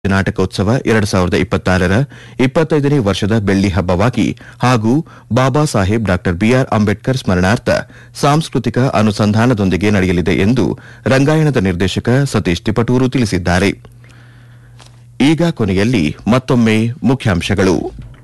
ನಾಟಕೋತ್ಸವ ಎರಡ್ ಸಾವಿರದ ಇಪ್ಪತ್ತಾರರ ಇಪ್ಪತ್ತೈದನೇ ವರ್ಷದ ಬೆಳ್ಳಿ ಹಬ್ಬವಾಗಿ ಹಾಗೂ ಬಾಬಾ ಸಾಹೇಬ್ ಡಾ ಬಿಆರ್ ಅಂಬೇಡ್ಕರ್ ಸ್ಮರಣಾರ್ಥ ಸಾಂಸ್ಕೃತಿಕ ಅನುಸಂಧಾನದೊಂದಿಗೆ ನಡೆಯಲಿದೆ ಎಂದು ರಂಗಾಯಣದ ನಿರ್ದೇಶಕ ಸತೀಶ್ ತಿಪಟೂರು ತಿಳಿಸಿದ್ದಾರೆ ಈಗ ಕೊನೆಯಲ್ಲಿ ಮತ್ತೊಮ್ಮೆ ಮುಖ್ಯಾಂಶಗಳು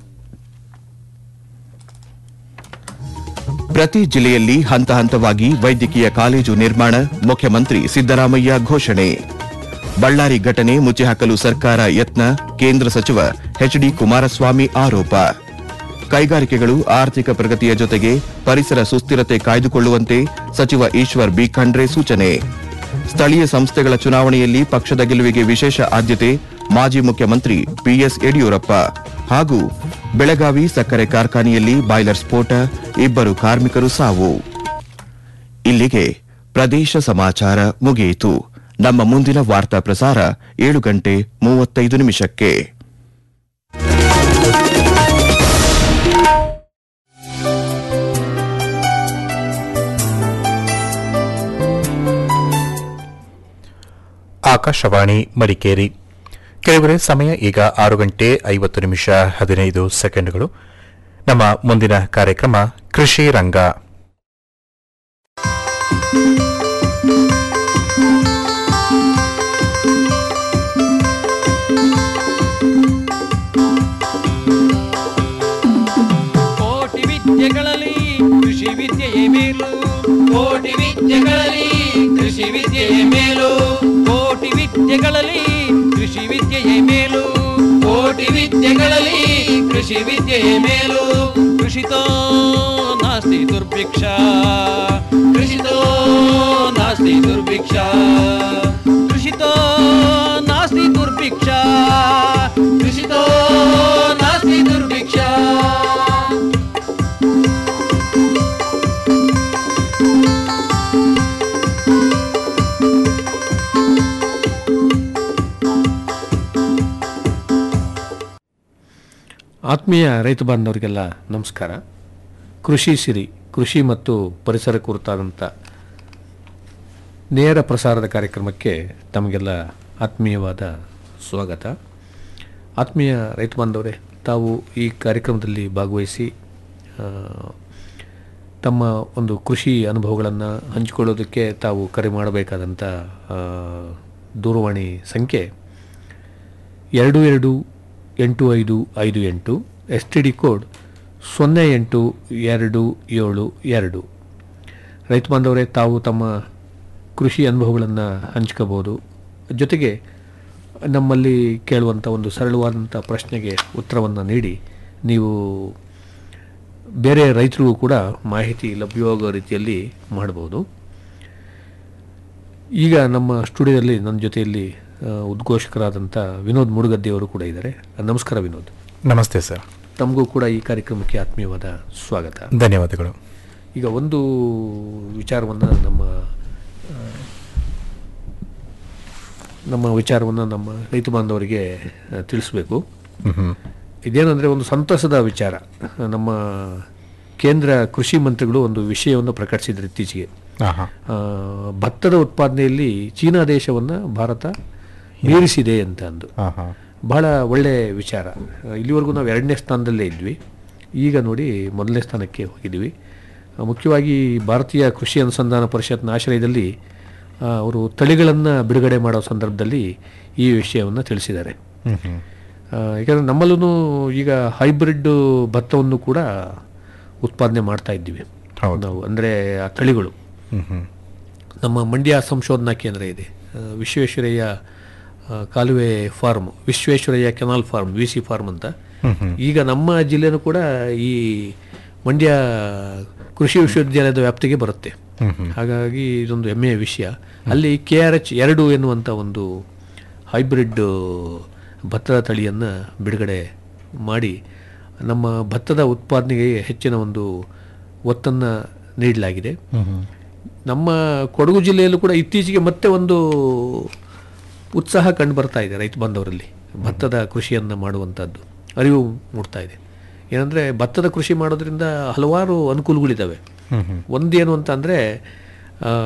ಪ್ರತಿ ಜಿಲ್ಲೆಯಲ್ಲಿ ಹಂತ ಹಂತವಾಗಿ ವೈದ್ಯಕೀಯ ಕಾಲೇಜು ನಿರ್ಮಾಣ ಮುಖ್ಯಮಂತ್ರಿ ಸಿದ್ದರಾಮಯ್ಯ ಘೋಷಣೆ ಬಳ್ಳಾರಿ ಘಟನೆ ಮುಚ್ಚಿಹಾಕಲು ಸರ್ಕಾರ ಯತ್ನ ಕೇಂದ್ರ ಸಚಿವ ಎಚ್ಡಿ ಕುಮಾರಸ್ವಾಮಿ ಆರೋಪ ಕೈಗಾರಿಕೆಗಳು ಆರ್ಥಿಕ ಪ್ರಗತಿಯ ಜೊತೆಗೆ ಪರಿಸರ ಸುಸ್ಥಿರತೆ ಕಾಯ್ದುಕೊಳ್ಳುವಂತೆ ಸಚಿವ ಈಶ್ವರ್ ಬಿ ಖಂಡ್ರೆ ಸೂಚನೆ ಸ್ಥಳೀಯ ಸಂಸ್ಥೆಗಳ ಚುನಾವಣೆಯಲ್ಲಿ ಪಕ್ಷದ ಗೆಲುವಿಗೆ ವಿಶೇಷ ಆದ್ಯತೆ ಮಾಜಿ ಮುಖ್ಯಮಂತ್ರಿ ಬಿಎಸ್ ಯಡಿಯೂರಪ್ಪ ಹಾಗೂ ಬೆಳಗಾವಿ ಸಕ್ಕರೆ ಕಾರ್ಖಾನೆಯಲ್ಲಿ ಬಾಯ್ಲರ್ ಸ್ಫೋಟ ಇಬ್ಬರು ಕಾರ್ಮಿಕರು ಸಾವು ಇಲ್ಲಿಗೆ ಪ್ರದೇಶ ಸಮಾಚಾರ ಮುಗಿಯಿತು ನಮ್ಮ ಮುಂದಿನ ವಾರ್ತಾ ಪ್ರಸಾರ ಏಳು ಗಂಟೆ ಮೂವತ್ತೈದು ನಿಮಿಷಕ್ಕೆ ಆಕಾಶವಾಣಿ ಮಡಿಕೇರಿ ಕೆಲವರೆ ಸಮಯ ಈಗ ಆರು ಗಂಟೆ ಐವತ್ತು ನಿಮಿಷ ಹದಿನೈದು ಸೆಕೆಂಡ್ಗಳು ನಮ್ಮ ಮುಂದಿನ ಕಾರ್ಯಕ್ರಮ ಕೃಷಿ ರಂಗ ಕೋಟಿ ವಿದ್ಯೆಗಳಲ್ಲಿ ಕೃಷಿ ವಿದ್ಯೆಯೇ ಮೇಲು ಕೋಟಿ ವಿದ್ಯೆಗಳಲ್ಲಿ ಕೃಷಿ ವಿದ್ಯೆಯೇ ಮೇಲು ಕೋಟಿ ವಿದ್ಯೆಗಳಲ್ಲಿ ಕೃಷಿ ವಿದ್ಯೆಯೇ ಮೇಲು ಕೋಟಿ ವಿದ್ಯೆಗಳಲ್ಲಿ ಕೃಷಿ ವಿದ್ಯೆಯೇ ಮೇಲು ಕೃಷಿತೋ ನಾಸ್ತಿ ದುರ್ಭಿಕ್ಷ ಕೃಷಿತೋ ನಾಸ್ತಿ ದುರ್ಭಿಕ್ಷ ಕೃಷಿತೋ ನಾಸ್ತಿ ದುರ್ಭಿಕ್ಷ ಕೃಷಿತೋ ನಾಸ್ತಿ ದುರ್ಭಿಕ್ಷ ಆತ್ಮೀಯ ರೈತ ಬಾಂಧವರಿಗೆಲ್ಲ ನಮಸ್ಕಾರ ಕೃಷಿ ಸಿರಿ ಕೃಷಿ ಮತ್ತು ಪರಿಸರ ಕುರಿತಾದಂಥ ನೇರ ಪ್ರಸಾರದ ಕಾರ್ಯಕ್ರಮಕ್ಕೆ ತಮಗೆಲ್ಲ ಆತ್ಮೀಯವಾದ ಸ್ವಾಗತ ಆತ್ಮೀಯ ರೈತ ಬಾಂಧವರೇ ತಾವು ಈ ಕಾರ್ಯಕ್ರಮದಲ್ಲಿ ಭಾಗವಹಿಸಿ ಆ, ತಮ್ಮ ಒಂದು ಕೃಷಿ ಅನುಭವಗಳನ್ನು ಹಂಚಿಕೊಳ್ಳೋದಕ್ಕೆ ತಾವು ಕರೆ ಮಾಡಬೇಕಾದಂಥ ಆ, ದೂರವಾಣಿ ಸಂಖ್ಯೆ ಎರಡು ಎರಡು ಎಂಟು ಐದು ಐದು ಎಂಟು ಎಸ್ ಟಿ ಡಿ ಕೋಡ್ ಸೊನ್ನೆ ಎಂಟು ಎರಡು ಏಳು ಎರಡು ರೈತ ಬಾಂಧವರೇ ತಾವು ತಮ್ಮ ಕೃಷಿ ಅನುಭವಗಳನ್ನು ಹಂಚ್ಕೋಬೋದು ಜೊತೆಗೆ ನಮ್ಮಲ್ಲಿ ಕೇಳುವಂಥ ಒಂದು ಸರಳವಾದಂಥ ಪ್ರಶ್ನೆಗೆ ಉತ್ತರವನ್ನು ನೀಡಿ ನೀವು ಬೇರೆ ರೈತರಿಗೂ ಕೂಡ ಮಾಹಿತಿ ಲಭ್ಯವಾಗೋ ರೀತಿಯಲ್ಲಿ ಮಾಡ್ಬೋದು ಈಗ ನಮ್ಮ ಸ್ಟುಡಿಯೋದಲ್ಲಿ ನನ್ನ ಜೊತೆಯಲ್ಲಿ ಆ, ಉದ್ಘೋಷಕರಾದಂಥ ವಿನೋದ್ ಮುಡುಗದ್ದೆಯವರು ಕೂಡ ಇದ್ದಾರೆ ನಮಸ್ಕಾರ ವಿನೋದ್ ನಮಸ್ತೆ ಸರ್ ತಮಗೂ ಕೂಡ ಈ ಕಾರ್ಯಕ್ರಮಕ್ಕೆ ಆತ್ಮೀಯವಾದ ಸ್ವಾಗತ ಧನ್ಯವಾದಗಳು ಈಗ ಒಂದು ವಿಚಾರವನ್ನು ನಮ್ಮ ಆ, ನಮ್ಮ ವಿಚಾರವನ್ನು ನಮ್ಮ ರೈತ ಬಾಂಧವರಿಗೆ ಆ, ತಿಳಿಸ್ಬೇಕು ಮ್ಹೂ. ಇದೇನೆಂದರೆ ಒಂದು ಸಂತಸದ ವಿಚಾರ ನಮ್ಮ ಕೇಂದ್ರ ಕೃಷಿ ಮಂತ್ರಿಗಳು ಒಂದು ವಿಷಯವನ್ನು ಪ್ರಕಟಿಸಿದ್ರು ಇತ್ತೀಚೆಗೆ ಆಹಾ. ಆ, ಭತ್ತದ ಉತ್ಪಾದನೆಯಲ್ಲಿ ಚೀನಾ ದೇಶವನ್ನು ಭಾರತ ಮೀರಿಸಿದೆ ಅಂತ ಅಂದು ಆಹಾ. ಬಹಳ ಒಳ್ಳೆಯ ವಿಚಾರ ಆ, ಇಲ್ಲಿವರೆಗೂ ನಾವು ಎರಡನೇ ಸ್ಥಾನದಲ್ಲೇ ಇದ್ವಿ ಈಗ ನೋಡಿ ಮೊದಲನೇ ಸ್ಥಾನಕ್ಕೆ ಹೋಗಿದ್ದೀವಿ ಆ, ಮುಖ್ಯವಾಗಿ ಭಾರತೀಯ ಕೃಷಿ ಅನುಸಂಧಾನ ಪರಿಷತ್ನ ಆಶ್ರಯದಲ್ಲಿ ಆ, ಅವರು ತಳಿಗಳನ್ನು ಬಿಡುಗಡೆ ಮಾಡೋ ಸಂದರ್ಭದಲ್ಲಿ ಈ ವಿಷಯವನ್ನು ತಿಳಿಸಿದ್ದಾರೆ ಮ್ಹೂ. ಆ, ಯಾಕಂದರೆ ನಮ್ಮಲ್ಲೂ ಈಗ ಹೈಬ್ರಿಡ್ ಭತ್ತವನ್ನು ಕೂಡ ಉತ್ಪಾದನೆ ಮಾಡ್ತಾ ಇದ್ದೀವಿ ಹೌದು. ನಾವು ಅಂದರೆ ಆ ತಳಿಗಳು ಮ್ಹೂ. ನಮ್ಮ ಮಂಡ್ಯ ಸಂಶೋಧನಾ ಕೇಂದ್ರ ಇದೆ ಆ, ವಿಶ್ವೇಶ್ವರಯ್ಯ ಆ, ಕಾಲುವೆ farm Visvesvaraya canal farm V C farm ಅಂತ ಮ್ಹೂ. ಈಗ ನಮ್ಮ ಜಿಲ್ಲೆನೂ ಕೂಡ ಈ ಮಂಡ್ಯ ಕೃಷಿ ವಿಶ್ವವಿದ್ಯಾಲಯದ ವ್ಯಾಪ್ತಿಗೆ ಬರುತ್ತೆ ಮ್ಹೂ. ಹಾಗಾಗಿ ಇದೊಂದು ಹೆಮ್ಮೆಯ ವಿಷಯ ಅಲ್ಲಿ ಕೆ ಆರ್ ಎಚ್ ಎರಡು ಎನ್ನುವಂಥ ಒಂದು ಹೈಬ್ರಿಡ್ ಭತ್ತದ ತಳಿಯನ್ನು ಬಿಡುಗಡೆ ಮಾಡಿ ನಮ್ಮ ಭತ್ತದ ಉತ್ಪಾದನೆಗೆ ಹೆಚ್ಚಿನ ಒಂದು ಒತ್ತನ್ನು ನೀಡಲಾಗಿದೆ ಮ್ಹೂ. ನಮ್ಮ ಕೊಡಗು ಜಿಲ್ಲೆಯಲ್ಲೂ ಕೂಡ ಇತ್ತೀಚೆಗೆ ಮತ್ತೆ ಒಂದು ಉತ್ಸಾಹ ಕಂಡು ಬರ್ತಾ ಇದೆ ರೈತ ಬಾಂಧವರಲ್ಲಿ ಭತ್ತದ ಕೃಷಿಯನ್ನು ಮಾಡುವಂಥದ್ದು ಅರಿವು ಮೂಡ್ತಾ ಇದೆ ಏನಂದರೆ ಭತ್ತದ ಕೃಷಿ ಮಾಡೋದ್ರಿಂದ ಹಲವಾರು ಅನುಕೂಲಗಳಿದ್ದಾವೆ ಮ್ಹೂ. ಒಂದೇನು ಅಂತ ಅಂದರೆ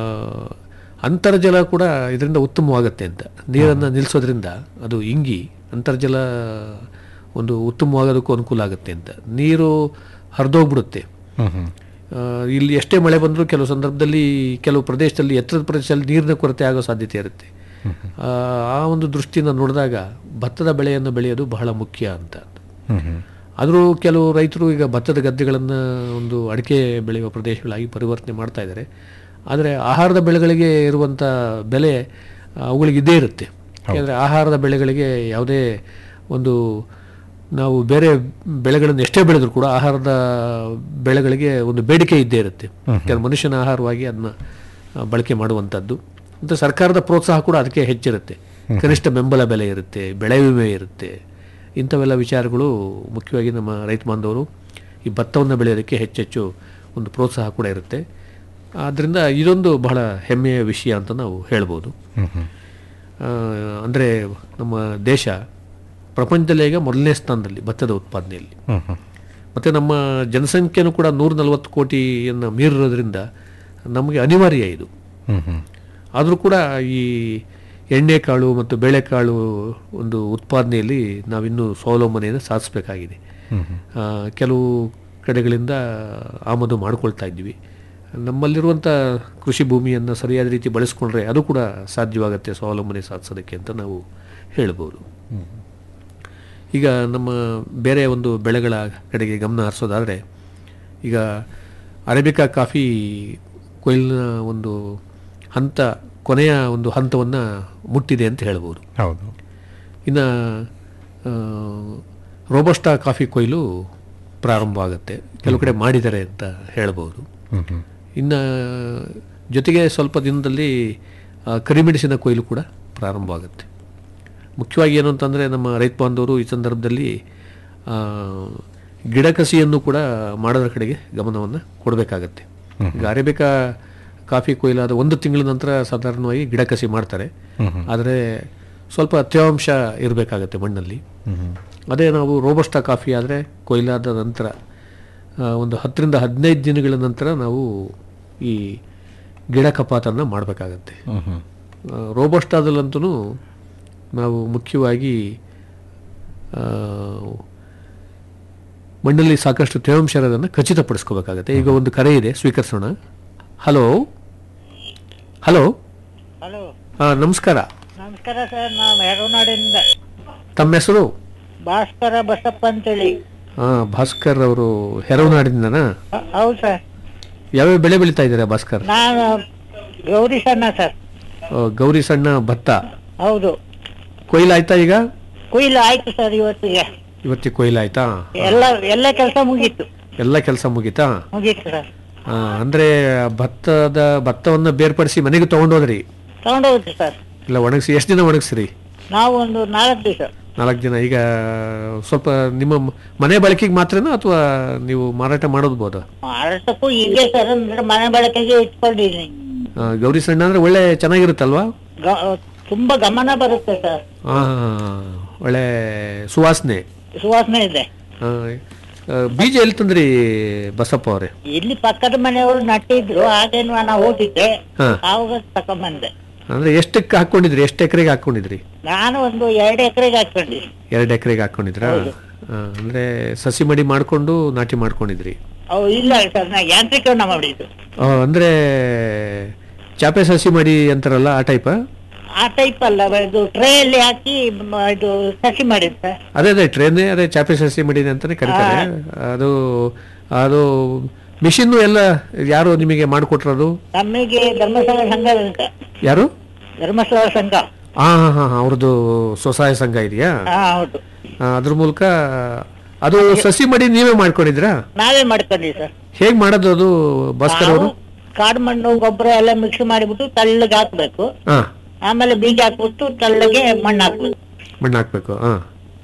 ಅಂತರ್ಜಲ ಕೂಡ ಇದರಿಂದ ಉತ್ತಮವಾಗುತ್ತೆ ಅಂತ ನೀರನ್ನು ನಿಲ್ಲಿಸೋದ್ರಿಂದ ಅದು ಇಂಗಿ ಅಂತರ್ಜಲ ಒಂದು ಉತ್ತಮವಾಗೋದಕ್ಕೂ ಅನುಕೂಲ ಆಗುತ್ತೆ ಅಂತ ನೀರು ಹರಿದೋಗ್ಬಿಡುತ್ತೆ ಹ್ಮ್ ಹ್ಮ್ ಆ, ಇಲ್ಲಿ ಎಷ್ಟೇ ಮಳೆ ಬಂದರೂ ಕೆಲವು ಸಂದರ್ಭದಲ್ಲಿ ಕೆಲವು ಪ್ರದೇಶದಲ್ಲಿ ಎತ್ತರದ ಪ್ರದೇಶದಲ್ಲಿ ನೀರಿನ ಕೊರತೆ ಆಗೋ ಸಾಧ್ಯತೆ ಇರುತ್ತೆ ಆ, ಆ ಒಂದು ದೃಷ್ಟಿಯಿಂದ ನೋಡಿದಾಗ ಭತ್ತದ ಬೆಳೆಯನ್ನು ಬೆಳೆಯೋದು ಬಹಳ ಮುಖ್ಯ ಅಂತ ಹ್ಮ್ ಹ್ಮ್ ಆದರೂ ಕೆಲವು ರೈತರು ಈಗ ಭತ್ತದ ಗದ್ದೆಗಳನ್ನು ಒಂದು ಅಡಿಕೆ ಬೆಳೆಯುವ ಪ್ರದೇಶಗಳಾಗಿ ಪರಿವರ್ತನೆ ಮಾಡ್ತಾ ಇದ್ದಾರೆ ಆದರೆ ಆಹಾರದ ಬೆಳೆಗಳಿಗೆ ಇರುವಂಥ ಬೆಲೆ ಆ, ಅವುಗಳಿಗೆ ಇದ್ದೇ ಇರುತ್ತೆ ಯಾಕೆಂದರೆ ಆಹಾರದ ಬೆಳೆಗಳಿಗೆ ಯಾವುದೇ ಒಂದು ನಾವು ಬೇರೆ ಬೆಳೆಗಳನ್ನು ಎಷ್ಟೇ ಬೆಳೆದರೂ ಕೂಡ ಆಹಾರದ ಬೆಳೆಗಳಿಗೆ ಒಂದು ಬೇಡಿಕೆ ಇದ್ದೇ ಇರುತ್ತೆ ಕೆಲವು ಮನುಷ್ಯನ ಆಹಾರವಾಗಿ ಅದನ್ನ ಆ, ಬಳಕೆ ಮಾಡುವಂಥದ್ದು ಮತ್ತು ಸರ್ಕಾರದ ಪ್ರೋತ್ಸಾಹ ಕೂಡ ಅದಕ್ಕೆ ಹೆಚ್ಚಿರುತ್ತೆ ಕನಿಷ್ಠ ಬೆಂಬಲ ಬೆಲೆ ಇರುತ್ತೆ ಬೆಳೆ ವಿಮೆ ಇರುತ್ತೆ ಇಂಥವೆಲ್ಲ ವಿಚಾರಗಳು ಮುಖ್ಯವಾಗಿ ನಮ್ಮ ರೈತ ಬಾಂಧವರು ಈ ಭತ್ತವನ್ನು ಬೆಳೆಯೋದಕ್ಕೆ ಹೆಚ್ಚೆಚ್ಚು ಒಂದು ಪ್ರೋತ್ಸಾಹ ಕೂಡ ಇರುತ್ತೆ ಆದ್ದರಿಂದ ಇದೊಂದು ಬಹಳ ಹೆಮ್ಮೆಯ ವಿಷಯ ಅಂತ ನಾವು ಹೇಳ್ಬೋದು ಹ್ಮ್ ಹ್ಮ್ ಅಂದರೆ ನಮ್ಮ ದೇಶ ಪ್ರಪಂಚದಲ್ಲೇ ಈಗ ಮೊದಲನೇ ಸ್ಥಾನದಲ್ಲಿ ಭತ್ತದ ಉತ್ಪಾದನೆಯಲ್ಲಿ ಹ್ಮ್ ಹ್ಮ್ ಮತ್ತು ನಮ್ಮ ಜನಸಂಖ್ಯೆನೂ ಕೂಡ ನೂರ ನಲವತ್ತು ಕೋಟಿಯನ್ನು ಮೀರಿರೋದ್ರಿಂದ ನಮಗೆ ಅನಿವಾರ್ಯ ಇದು ಹ್ಮ್ ಹ್ಮ್ ಆದರೂ ಕೂಡ ಈ ಎಣ್ಣೆಕಾಳು ಮತ್ತು ಬೇಳೆಕಾಳು ಒಂದು ಉತ್ಪಾದನೆಯಲ್ಲಿ ನಾವಿನ್ನೂ ಸ್ವಾವಲಂಬನೆಯನ್ನು ಸಾಧಿಸಬೇಕಾಗಿದೆ ಹ್ಮ್ ಹ್ಮ್ ಆ, ಕೆಲವು ಕಡೆಗಳಿಂದ ಆಮದು ಮಾಡ್ಕೊಳ್ತಾ ಇದ್ವಿ ನಮ್ಮಲ್ಲಿರುವಂಥ ಕೃಷಿ ಭೂಮಿಯನ್ನು ಸರಿಯಾದ ರೀತಿ ಬಳಸ್ಕೊಂಡ್ರೆ ಅದು ಕೂಡ ಸಾಧ್ಯವಾಗುತ್ತೆ ಸ್ವಾವಲಂಬನೆ ಸಾಧಿಸೋದಕ್ಕೆ ಅಂತ ನಾವು ಹೇಳ್ಬೋದು ಈಗ ನಮ್ಮ ಬೇರೆ ಒಂದು ಬೆಳೆಗಳ ಕಡೆಗೆ ಗಮನ ಹರಿಸೋದಾದರೆ ಈಗ ಅರೇಬಿಕಾ ಕಾಫಿ ಕೊಯ್ಲಿನ ಒಂದು ಹಂತ ಕೊನೆಯ ಒಂದು ಹಂತವನ್ನು ಮುಟ್ಟಿದೆ ಅಂತ ಹೇಳ್ಬೋದು ಹೌದು ಇನ್ನು ರೋಬಸ್ಟಾ ಕಾಫಿ ಕೊಯ್ಲು ಪ್ರಾರಂಭ ಆಗುತ್ತೆ ಕೆಲವು ಕಡೆ ಮಾಡಿದ್ದಾರೆ ಅಂತ ಹೇಳ್ಬೋದು ಹ್ಮ್ ಹ್ಮ್ ಇನ್ನು ಜೊತೆಗೆ ಸ್ವಲ್ಪ ದಿನದಲ್ಲಿ ಆ, ಕರಿಮೆಣಸಿನ ಕೊಯ್ಲು ಕೂಡ ಪ್ರಾರಂಭ ಆಗುತ್ತೆ ಮುಖ್ಯವಾಗಿ ಏನು ಅಂತಂದರೆ ನಮ್ಮ ರೈತ ಬಾಂಧವರು ಈ ಸಂದರ್ಭದಲ್ಲಿ ಆ, ಗಿಡ ಕಸಿಯನ್ನು ಕೂಡ ಮಾಡೋದ್ರ ಕಡೆಗೆ ಗಮನವನ್ನು ಕೊಡಬೇಕಾಗತ್ತೆ ಈಗ ಅರೇಬಿಕಾ ಕಾಫಿ ಕೊಯ್ಲಾದ ಒಂದು ತಿಂಗಳ ನಂತರ ಸಾಧಾರಣವಾಗಿ ಗಿಡ ಕಸಿ ಮಾಡ್ತಾರೆ ಆದರೆ ಸ್ವಲ್ಪ ತೇವಾಂಶ ಇರಬೇಕಾಗತ್ತೆ ಮಣ್ಣಲ್ಲಿ ಅದೇ ನಾವು ರೋಬಸ್ಟಾ ಕಾಫಿ ಆದರೆ ಕೊಯ್ಲಾದ ನಂತರ ಆ, ಒಂದು ಹತ್ತರಿಂದ ಹದಿನೈದು ದಿನಗಳ ನಂತರ ನಾವು ಈ ಗಿಡ ಕಪಾತನ್ನು ಮಾಡಬೇಕಾಗತ್ತೆ ಹ್ಮ್ ಹ್ಮ್ ರೋಬಸ್ಟಾದಲ್ಲಂತೂ ನಾವು ಮುಖ್ಯವಾಗಿ ಆ, ಮಣ್ಣಲ್ಲಿ ಸಾಕಷ್ಟು ತೇವಾಂಶ ಇರೋದನ್ನು ಖಚಿತಪಡಿಸ್ಕೋಬೇಕಾಗತ್ತೆ ಈಗ ಒಂದು ಕರೆ ಇದೆ ಸ್ವೀಕರಿಸೋಣ ಹಲೋ ಹಲೋ ಹಲೋ ಹಾಂ ನಮಸ್ಕಾರ ನಮಸ್ಕಾರ ಸರ್ ನಾವು ಯರನಾಡಿಂದ ತಮ್ಮ ಹೆಸರು ಭಾಸ್ಕರ ಬಸಪ್ಪ ಅಂತೇಳಿ ಹಾಂ ಭಾಸ್ಕರ್ ಅವರು ಹೆರವನಾಡಿಂದನಾ ಹ- ಹೌದು ಸರ್ ಯಾವ್ಯಾವ ಬೆಳೆ ಬೆಳೀತಾ ಇದ್ದಾರೆ ಭಾಸ್ಕರ್ ನಾನು ಗೌರಿ ಸಣ್ಣ ಸರ್ ಆ, ಗೌರಿ ಸಣ್ಣ ಭತ್ತ ಹೌದು ಕೊಯ್ಲಾಯ್ತಾ ಈಗ ಕುಯ್ಲು ಆಯ್ತು ಸರ್ ಇವತ್ತಿಗೆ ಇವತ್ತಿಗೆ ಕೊಯ್ಲಾಯ್ತಾ ಎಲ್ಲ ಎಲ್ಲ ಕೆಲಸ ಮುಗೀತು ಎಲ್ಲ ಕೆಲಸ ಮುಗೀತಾ ಮುಗೀತು ಸರ್ ಆ, ಅಂದ್ರೆ ಭತ್ತದ ಭತ್ತವನ್ನ ಬೇರ್ಪಡಿಸಿ ಮನೆಗೆ ತಗೊಂಡೋದ್ರಿ ತಗೊಂಡೋಗ್ತು ಸರ್ ಇಲ್ಲ ಒಣಗಿಸಿ ಎಷ್ಟು ದಿನ ಒಣಗಿಸ್ರಿ ನಾವು ಒಂದು ನಾಲ್ಕು ದಿವಸ ನಾಲ್ಕು ದಿನ ಈಗ ಸ್ವಲ್ಪ ನಿಮ್ಮ ಮ- ಮನೆ ಬಳಕೆಗೆ ಮಾತ್ರನಾ ಅಥವಾ ನೀವು ಮಾರಾಟ ಮಾಡೋದ್ಬೋದ ಮಾರಾಟಕ್ಕೂ ಇದೆ ಸರ್ ಅಂದ್ರೆ ಮನೆ ಬಳಕೆಗೆ ಇಟ್ಕೊಂಡಿದ್ದೀನಿ ಗೌರಿ ಸಣ್ಣ ಅಂದ್ರೆ ಒಳ್ಳೆ ಚೆನ್ನಾಗಿರುತ್ತಲ್ವಾ ಗ- ತುಂಬಾ ಗಮನ ಬರುತ್ತೆ ಸರ್ ಆ, ಒಳ್ಳೆ ಸುವಾಸನೆ ಸುವಾಸನೆ ಇದೆ ಆ, ಆ, ಬೀಜ ಎಲ್ಲಿ ತಂದ್ರಿ ಬಸಪ್ಪ ಅವರೇ ಇಲ್ಲಿ ಪಕ್ಕದ ಮನೆಯವರು ನಟ್ಟಿದ್ರು ಹಾಗೇನು ನಾನು ಹೋಗಿದ್ದೆ ಹಾ. ಆವಾಗ ತಕೊಂಬಂದೆ ಅಂದ್ರೆ ಎಷ್ಟಕ್ಕೆ ಹಾಕೊಂಡಿದ್ರಿ ಎಷ್ಟು ಎಕರೆಗೆ ಹಾಕೊಂಡಿದ್ರಿ ನಾನು ಒಂದು ಎರಡು ಎಕರೆಗೆ ಹಾಕೊಂಡಿ ಎರಡು ಎಕರೆಗೆ ಹಾಕೊಂಡಿದ್ರಾ ಆ, ಅಂದ್ರೆ ಸಸಿ ಮಡಿ ಮಾಡ್ಕೊಂಡು ನಾಟಿ ಮಾಡ್ಕೊಂಡಿದ್ರಿ ಅವು ಇಲ್ಲ ಸರ್ ನಾ ಯಾಂತ್ರಿಕರಣ ಮಾಡಿದ್ದು ಆ, ಅಂದ್ರೆ ಚಾಪೆ ಸಸಿ ಮಡಿ ಅಂತಾರಲ್ಲ ಆ ಟೈಪ್ ಆ ಟೈಪ್ ಅಲ್ಲ ಇದು ಟ್ರೇ ಅಲ್ಲಿ ಹಾಕಿ ಮ- ಇದು ಸಸಿ ಮಾಡಿದ್ದು ಸರ್ ಅದೇ ಅದೇ ಟ್ರೇನ್ ಅದೇ ಚಾಪೆ ಸಸಿ ಮಡಿ ಅಂತಾನೆ ಕರೀತಾರೆ ಅದು ಅದು ಮಿಷಿನ್ ಎಲ್ಲ ಯಾರು ನಿಮಗೆ ಮಾಡಿಕೊಟ್ರದು ನಮಗೆ ಧರ್ಮಸ್ಥಳ ಸಂಘ ಅಂತ ಯಾರು ಧರ್ಮಸ್ಥಳ ಸಂಘ ಹಾ ಹಾ ಹಾ ಅವ್ರದ್ದು ಸ್ವಸಹಾಯ ಸಂಘ ಇದೆಯಾ ಹಾ ಹೌದು ಆ, ಅದ್ರ ಮೂಲಕ ಅದು ಸಸಿ ಮಡಿ ನೀವೇ ಮಾಡ್ಕೊಂಡಿದ್ರಾ ನಾವೇ ಮಾಡ್ಕೊಂಡ್ವಿ ಸರ್ ಹೇಗ್ ಮಾಡೋದು ಅದು ಭಾಸ್ಕರ್ ಅವರು ನಾವು ಕಾಡು ಮಣ್ಣು ಗೊಬ್ಬರ ಎಲ್ಲ ಮಿಕ್ಸ್ ಮಾಡಿಬಿಟ್ಟು ತಳ್ಳಗೆ ಹಾಕ್ಬೇಕು ಹಾ ಆಮೇಲೆ ಬೀಜ ಹಾಕ್ಬಿಟ್ಟು ತಳ್ಳಗೆ ಮಣ್ಣು ಹಾಕ್ಬೇಕು ಮಣ್ಣು ಹಾಕ್ಬೇಕು ಹಾ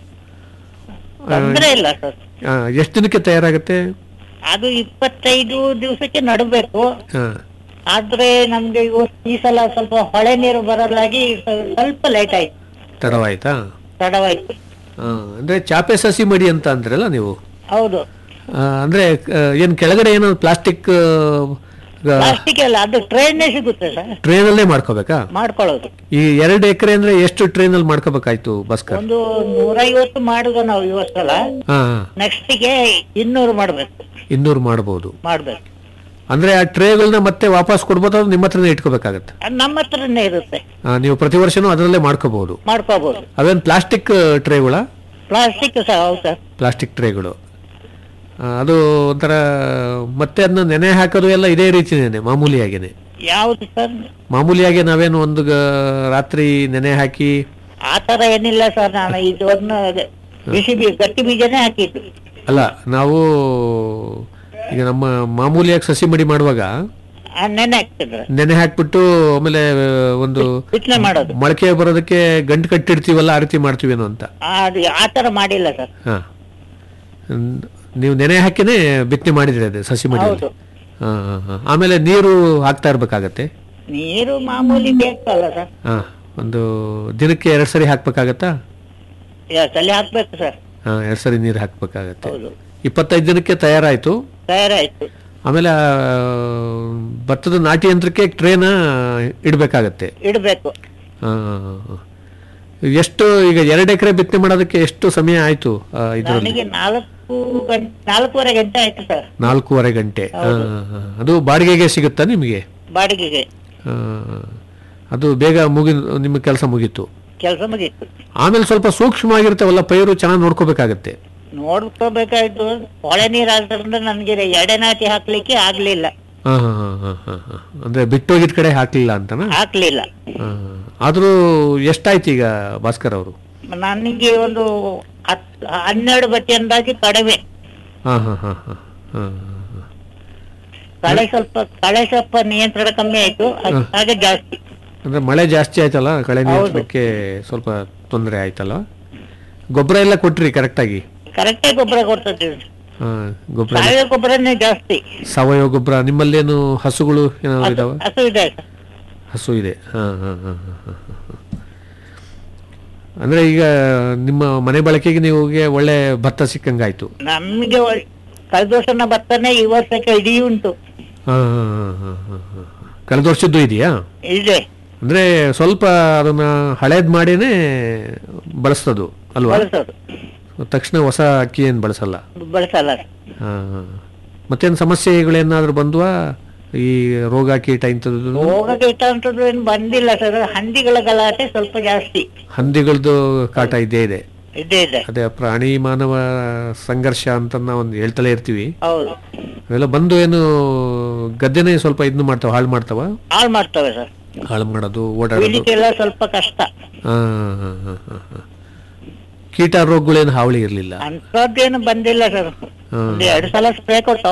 ತೊಂದ್ರೆ ಇಲ್ಲ ಸರ್ ಆ, ಎಷ್ಟು ದಿನಕ್ಕೆ ತಯಾರಾಗುತ್ತೆ ಅದು ಇಪ್ಪತ್ತೈದು ದಿವಸಕ್ಕೆ ನಡಬೇಕು ಹಾ ಆದ್ರೆ ನಮ್ಗೆ ಇವತ್ತು ಈ ಸಲ ಸ್ವಲ್ಪ ಹೊಳೆ ನೀರು ಬರಲಾಗಿ ಸ್ವ- ಸ್ವಲ್ಪ ಲೇಟ್ ಆಯ್ತು ತಡವಾಯ್ತಾ ತಡವಾಯ್ತು ಆ, ಅಂದ್ರೆ ಚಾಪೆ ಸಸಿ ಮಡಿ ಅಂತ ಅಂದ್ರಲ್ಲ ನೀವು ಹೌದು ಆ, ಅಂದ್ರೆ ಆ, ಏನ್ ಕೆಳಗಡೆ ಏನೋ ಪ್ಲಾಸ್ಟಿಕ್ ಈಗ ಪ್ಲಾಸ್ಟಿಕ್ ಅಲ್ಲ ಅದು ಟ್ರೈನೇ ಸಿಗುತ್ತೆ ಸರ್ ಟ್ರೈನಲ್ಲೇ ಮಾಡ್ಕೋಬೇಕಾ ಮಾಡ್ಕೊಳ್ಳೋದು ಈ ಎರಡು ಎಕರೆ ಅಂದ್ರೆ ಎಷ್ಟು ಟ್ರೈನಲ್ಲಿ ಮಾಡ್ಕೋಬೇಕಾಯ್ತು ಭಾಸ್ಕರ್ ಒಂದು ನೂರೈವತ್ತು ಮಾಡುದು ನಾವು ಇವತ್ತು ಸಲ ಹಾ ನೆಕ್ಸ್ಟಿಗೆ ಇನ್ನೂರು ಮಾಡ್ಬೇಕು ಇನ್ನೂರು ಮಾಡ್ಬೋದು ಮಾಡ್ಬೇಕು ಅಂದ್ರೆ ಆ ಟ್ರೇಗಳನ್ನ ಮತ್ತೆ ವಾಪಸ್ ಕೊಡ್ಬೋದು ಅದು ನಿಮ್ಮ ಹತ್ರನೇ ಇಟ್ಕೋಬೇಕಾಗತ್ತೆ ಅದು ನಮ್ಮ ಹತ್ರನೇ ಇರುತ್ತೆ ಆ, ನೀವು ಪ್ರತಿ ವರ್ಷನೂ ಅದರಲ್ಲೇ ಮಾಡ್ಕೋಬಹುದು ಮಾಡ್ಕೋಬಹುದು ಅವೇನು ಪ್ಲಾಸ್ಟಿಕ್ ಟ್ರೇಗಳ ಪ್ಲಾಸ್ಟಿಕ್ ಸಹ ಹೌದು ಸರ್ ಪ್ಲಾಸ್ಟಿಕ್ ಟ್ರೇಗಳು ಆ, ಅದು ಒಂಥರ ಮತ್ತೆ ಅದನ್ನ ನೆನೆ ಹಾಕೋದು ಎಲ್ಲ ಇದೇ ರೀತಿನೇನೆ ಮಾಮೂಲಿಯಾಗೇನೆ ಯಾವ್ದು ಸರ್ ಮಾಮೂಲಿಯಾಗಿ ನಾವೇನು ಒಂದು ಗ- ರಾತ್ರಿ ನೆನೆ ಹಾಕಿ ಆ ತರ ಏನಿಲ್ಲ ಸರ್ ನಾನು ಇದನ್ನ ಬಿಸಿ ಬೀ ಗಟ್ಟಿ ಬೀಜನೇ ಹಾಕಿದ್ದು ಅಲ್ಲ ನಾವು ಈಗ ನಮ್ಮ ಮಾಮೂಲಿಯಾಗಿ ಸಸಿ ಮಡಿ ಮಾಡುವಾಗ ಆ ನೆನೆ ಹಾಕ್ತಿದ್ರೆ ನೆನೆ ಹಾಕ್ಬಿಟ್ಟು ಆಮೇಲೆ ಒಂದು ಬಿತ್ತನೆ ಮಾಡೋದು ಮೊಳಕೆ ಬರೋದಕ್ಕೆ ಗಂಟು ಕಟ್ಟಿರ್ತೀವಲ್ಲ ಆ ರೀತಿ ಮಾಡ್ತೀವೇನೋ ಅಂತ ಆ, ಅದು ಆ ತರ ಮಾಡಿಲ್ಲ ಸರ್ ಹಾ ನ್- ನೀವು ನೆನೆ ಹಾಕಿನೇ ಬಿತ್ತನೆ ಮಾಡಿದ್ರಿ ಅದೇ ಸಸಿ ಮಡಿ ಹೌದು ಹಾ ಹಾ, ಹಾ. ಆಮೇಲೆ ನೀರು ಹಾಕ್ತಾ ಇರ್ಬೇಕಾಗತ್ತೆ ನೀರು ಮಾಮೂಲಿ ಬೇಕಲ್ಲ ಸರ್ ಹಾ ಒಂದು ದಿನಕ್ಕೆ ಎರಡು ಸರಿ ಹಾಕ್ಬೇಕಾಗತ್ತಾ ತಲೆ ಹಾಕ್ಬೇಕು ಸರ್ ಹಾ ಎರಡು ಸರಿ ನೀರು ಹಾಕ್ಬೇಕಾಗತ್ತೆ ಹೌದು ಇಪ್ಪತ್ತೈದು ದಿನಕ್ಕೆ ತಯಾರಾಯ್ತು ತಯಾರಾಯ್ತು ಆಮೇಲೆ ಆ, ಭತ್ತದ ನಾಟಿ ಯಂತ್ರಕ್ಕೆ ಟ್ರೇನ ಇಡಬೇಕಾಗತ್ತೆ ಇಡ್ಬೇಕು ಎಷ್ಟು ಈಗ ಎರಡು ಎಕರೆ ಬಿತ್ತನೆ ಮಾಡೋದಕ್ಕೆ ಎಷ್ಟು ಸಮಯ ಆಯ್ತು ಆ, ಇದ್ರಲ್ಲಿ ನನಗೆ ನಾಲ್ಕು ಗಂಟೆ ನಾಲ್ಕೂವರೆ ಗಂಟೆ ಆಯ್ತು ಸರ್ ನಾಲ್ಕೂವರೆ ಗಂಟೆ ಆ, ಆ, ಅದು ಬಾಡಿಗೆಗೆ ಸಿಗುತ್ತಾ ನಿಮಗೆ ಬಾಡಿಗೆಗೆ ಆ, ಅದು ಬೇಗ ಮುಗಿ ನಿಮ್ಮ ಕೆಲಸ ಮುಗೀತು ಕೆಲಸ ಮುಗೀತು ಆಮೇಲೆ ಸ್ವಲ್ಪ ಸೂಕ್ಷ್ಮವಾಗಿರ್ತಾವಲ್ಲ ಪೈರು ಚೆನ್ನಾಗಿ ನೋಡ್ಕೋಬೇಕಾಗತ್ತೆ ನೋಡ್ಕೋಬೇಕಾಯ್ತು ಹೊಳೆ ನೀರ್ ಆದ್ರಿಂದ ನನ್ಗೆ ಎಡೆ ನಾಟಿ ಹಾಕ್ಲಿಕ್ಕೆ ಆಗ್ಲಿಲ್ಲ ಹಾ ಹಾ ಹಾ ಹಾ ಹಾ ಹಾ. ಅಂದ್ರೆ ಬಿಟ್ಟೋಗಿದ್ ಕಡೆ ಹಾಕ್ಲಿಲ್ಲ ಅಂತನಾ ಹಾಕ್ಲಿಲ್ಲ ಹಾ. ಆದ್ರೂ ಎಷ್ಟಾಯ್ತು ಈಗ ಭಾಸ್ಕರ್ ಅವರು ನನಗೆ ಒಂದು ಹತ್ ಹನ್ನೆರಡು ಬಟ್ಟೆ ಅಂದಾಜು ಕಡಿಮೆ ಹಾ ಹಾ ಹಾ ಹಾ ಹಾ ಕಳೆ ಸ್ವಲ್ಪ ಕಳೆ ಸ್ವಲ್ಪ ನಿಯಂತ್ರಣ ಕಮ್ಮಿ ಆಯ್ತು ಅದ್- ಹಾಗೆ ಜಾಸ್ತಿ ಅಂದ್ರೆ ಮಳೆ ಜಾಸ್ತಿ ಆಯ್ತಲ್ಲ ಕಳೆ ನಿಯಂತ್ರಣಕ್ಕೆ ಸ್ವಲ್ಪ ತೊಂದರೆ ಆಯ್ತಲ್ಲ ಗೊಬ್ಬರ ಎಲ್ಲ ಕೊಟ್ರಿ ಕರೆಕ್ಟಾಗಿ ಕರೆಕ್ಟಾಗಿ ಗೊಬ್ಬರ ಕೊಡ್ತಿದ್ದೀವಿ ಹಾ ಗೊಬ್ಬರ ಸಾವಯವ ಗೊಬ್ಬರನೇ ಜಾಸ್ತಿ ಸಾವಯವ ಗೊಬ್ಬರ ನಿಮ್ಮಲ್ಲೇನು ಹಸುಗಳು ಏನಾದ್ರು ಇದಾವ ಹಸು ಇದೆ ಹಸು ಇದೆ ಹಾ ಹಾ ಹಾ ಹಾ ಹಾ ಹಾ. ಅಂದ್ರೆ ಈಗ ನಿಮ್ಮ ಮನೆ ಬಳಕೆಗೆ ನೀವು ಒಳ್ಳೆ ಭತ್ತ ಸಿಕ್ಕಂಗಾಯ್ತು ನಮ್ಗೆ ಒಳ್- ಕಳೆದ ವರ್ಷನ ಭತ್ತನೇ ಈ ವರ್ಷಕ್ಕೆ ಇಡೀ ಉಂಟು ಹಾ ಹಾ ಹಾ ಹಾ ಹಾ ಹಾ. ಕಳೆದ ವರ್ಷದ್ದು ಇದೆಯಾ ಇದೆ ಅಂದ್ರೆ ಸ್ವಲ್ಪ ಅದನ್ನ ಹಳೇದ್ ಮಾಡಿನೇ ಬಳಸ್ತದು ಅಲ್ವಾ ಬಳಸೋದು ತಕ್ಷಣ ಹೊಸ ಅಕ್ಕಿ ಏನ್ ಬಳಸಲ್ಲ ಬಳಸಲ್ಲ ಹಾ ಮತ್ತೇನು ಸಮಸ್ಯೆಗಳೇನಾದ್ರೂ ಬಂದ್ವಾ ಈ ರೋಗ ಕೀಟ ಇಂಥದ್ದು ರೋಗ ಕೀಟ ಅಂತದ್ದು ಏನು ಬಂದಿಲ್ಲ ಸರ್ ಹಂದಿಗಳ ಗಲಾಟೆ ಸ್ವಲ್ಪ ಜಾಸ್ತಿ ಹಂದಿಗಳದ್ದು ಕಾಟ ಇದ್ದೇ ಇದೆ ಇದೇ ಇದೆ ಅದೇ ಪ್ರಾಣಿ ಮಾನವ ಸಂಘರ್ಷ ಅಂತ ನಾವು ಒಂದು ಹೇಳ್ತಲೇ ಇರ್ತೀವಿ ಹೌದು ಅವೆಲ್ಲ ಬಂದು ಏನು ಗದ್ದೆನೇ ಸ್ವಲ್ಪ ಇದನ್ನ ಮಾಡ್ತಾವ ಹಾಳು ಮಾಡ್ತಾವ ಹಾಳು ಮಾಡ್ತವೆ ಸರ್ ಹಾಳು ಮಾಡೋದು ಓಡಾಡೋದು ಬೆಳಿಲಿಕ್ಕೆಲ್ಲ ಸ್ವಲ್ಪ ಕಷ್ಟ ಹಾ, ಹಾ, ಹಾ, ಹಾ, ಹಾ. ಕೀಟ ರೋಗಗಳೇನು ಹಾವಳಿ ಇರಲಿಲ್ಲ ಅಂಥದ್ದೇನು ಬಂದಿಲ್ಲ ಸರ್ ಒಂದು ಎರಡು ಸಲ ಸ್ಪ್ರೇ ಕೊಟ್ಟು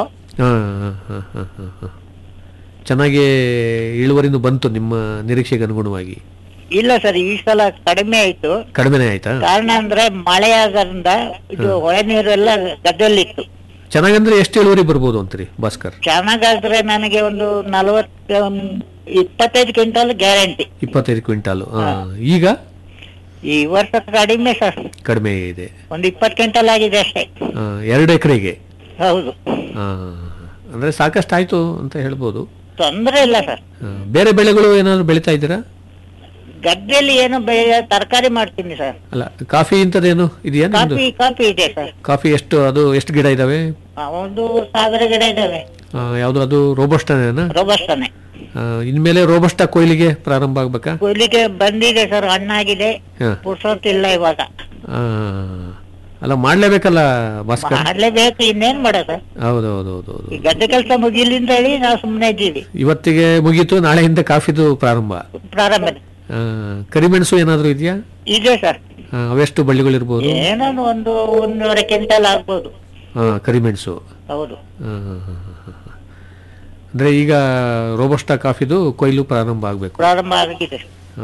ಚೆನ್ನಾಗಿ ಇಳುವರಿನೂ ಬಂತು ನಿಮ್ಮ ನಿರೀಕ್ಷೆಗೆ ಅನುಗುಣವಾಗಿ ಇಲ್ಲ ಸರ್ ಈ ಸಲ ಕಡಿಮೆ ಆಯ್ತು ಕಡಿಮೆನೇ ಆಯ್ತಾ ಕಾರಣ ಅಂದ್ರೆ ಮಳೆ ಆಗೋದ್ರಿಂದ ಇದು ಹೊಳೆ ನೀರು ಎಲ್ಲ ಗದ್ದೆಲ್ಲಿತ್ತು ಚೆನ್ನಾಗಂದ್ರೆ ಎಷ್ಟು ಇಳುವರಿ ಬರ್ಬೋದು ಅಂತೀರಿ ಭಾಸ್ಕರ್ ಚೆನ್ನಾಗಾದ್ರೆ ನನಗೆ ಒಂದು ನಲವತ್ತು ಇಪ್ಪತ್ತೈದು ಕ್ವಿಂಟಲ್ ಗ್ಯಾರಂಟಿ ಇಪ್ಪತ್ತೈದು ಕ್ವಿಂಟಾಲು ಆ, ಈಗ ಈ ವರ್ಷ ಕಡಿಮೆ ಸರ್ ಕಡಿಮೆ ಇದೆ ಒಂದು ಇಪ್ಪತ್ತು ಕ್ವಿಂಟಲ್ ಆಗಿದೆ ಅಷ್ಟೇ ಆ, ಎರಡು ಎಕರೆಗೆ ಹೌದು ಅಂದ್ರೆ ಸಾಕಷ್ಟು ಆಯ್ತು ಅಂತ ಹೇಳ್ಬೋದು ತೊಂದ್ರೆ ಇಲ್ಲ ಸರ್ ಆ, ಬೇರೆ ಬೆಳೆಗಳು ಏನಾದ್ರು ಬೆಳಿತಾ ಇದ್ದೀರಾ ಗದ್ದೆಯಲ್ಲಿ ಏನು ಬೆಳೆ ತರಕಾರಿ ಮಾಡ್ತೀನಿ ಸರ್ ಅಲ್ಲ ಕಾಫಿ ಇಂಥದ್ದೇನು ಇದೆಯಾ ನಿಮ್ದು ಕಾಫಿ ಕಾಫಿ ಇದೆ ಸರ್ ಕಾಫಿ ಎಷ್ಟು ಅದು ಎಷ್ಟು ಗಿಡ ಇದಾವೆ ಆ, ಒಂದು ಸಾವಿರ ಗಿಡ ಇದಾವೆ ಆ, ಯಾವ್ದು ಅದು ರೋಬಸ್ಟನೇನಾ ರೋಬಸ್ತಾನೆ ಆ, ಇನ್ಮೇಲೆ ರೋಬಸ್ಟ ಕೊಯ್ಲಿಗೆ ಪ್ರಾರಂಭ ಆಗ್ಬೇಕಾ ಕೊಯ್ಲಿಗೆ ಬಂದಿದೆ ಸರ್ ಹಣ್ಣಾಗಿದೆ ಹಾ. ಪುರ್ಸೊತ್ತಿಲ್ಲ ಇವಾಗ ಆ, ಅಲ್ಲ ಮಾಡ್ಲೇಬೇಕಲ್ಲ ಭಾಸ್ಕರ್ ಮಾಡ್ಲೇಬೇಕು ಇನ್ನೇನ್ ಮಾಡೋದು ಹೌದು ಹೌದು ಹೌದು ಹೌದು ಈ ಗದ್ದೆ ಕೆಲಸ ಮುಗಿಲಿ ಅಂತ ಹೇಳಿ ನಾವು ಸುಮ್ಮನೆ ಇದ್ದೀವಿ ಇವತ್ತಿಗೆ ಮುಗೀತು ನಾಳೆಯಿಂದ ಕಾಫಿದು ಪ್ರಾರಂಭ ಪ್ರಾರಂಭ ಆ, ಕರಿಮೆಣಸು ಏನಾದ್ರು ಇದೆಯಾ ಇದೆ ಸರ್ ಆ, ಅವೆಷ್ಟು ಬಳ್ಳಿಗಳಿರ್ಬೋದು ಏನೋ ಒಂದು ಒಂದೂವರೆ ಕ್ವಿಂಟಲ್ ಆಗ್ಬೋದು ಆ, ಕರಿಮೆಣಸು ಹೌದು ಆ, ಆ, ಆ, ಆ. ಅಂದ್ರೆ ಈಗ ರೋಬಸ್ಟ ಕಾಫಿದು ಕೊಯ್ಲು ಪ್ರಾರಂಭ ಆಗಬೇಕು ಪ್ರಾರಂಭ ಆಗಿದೆ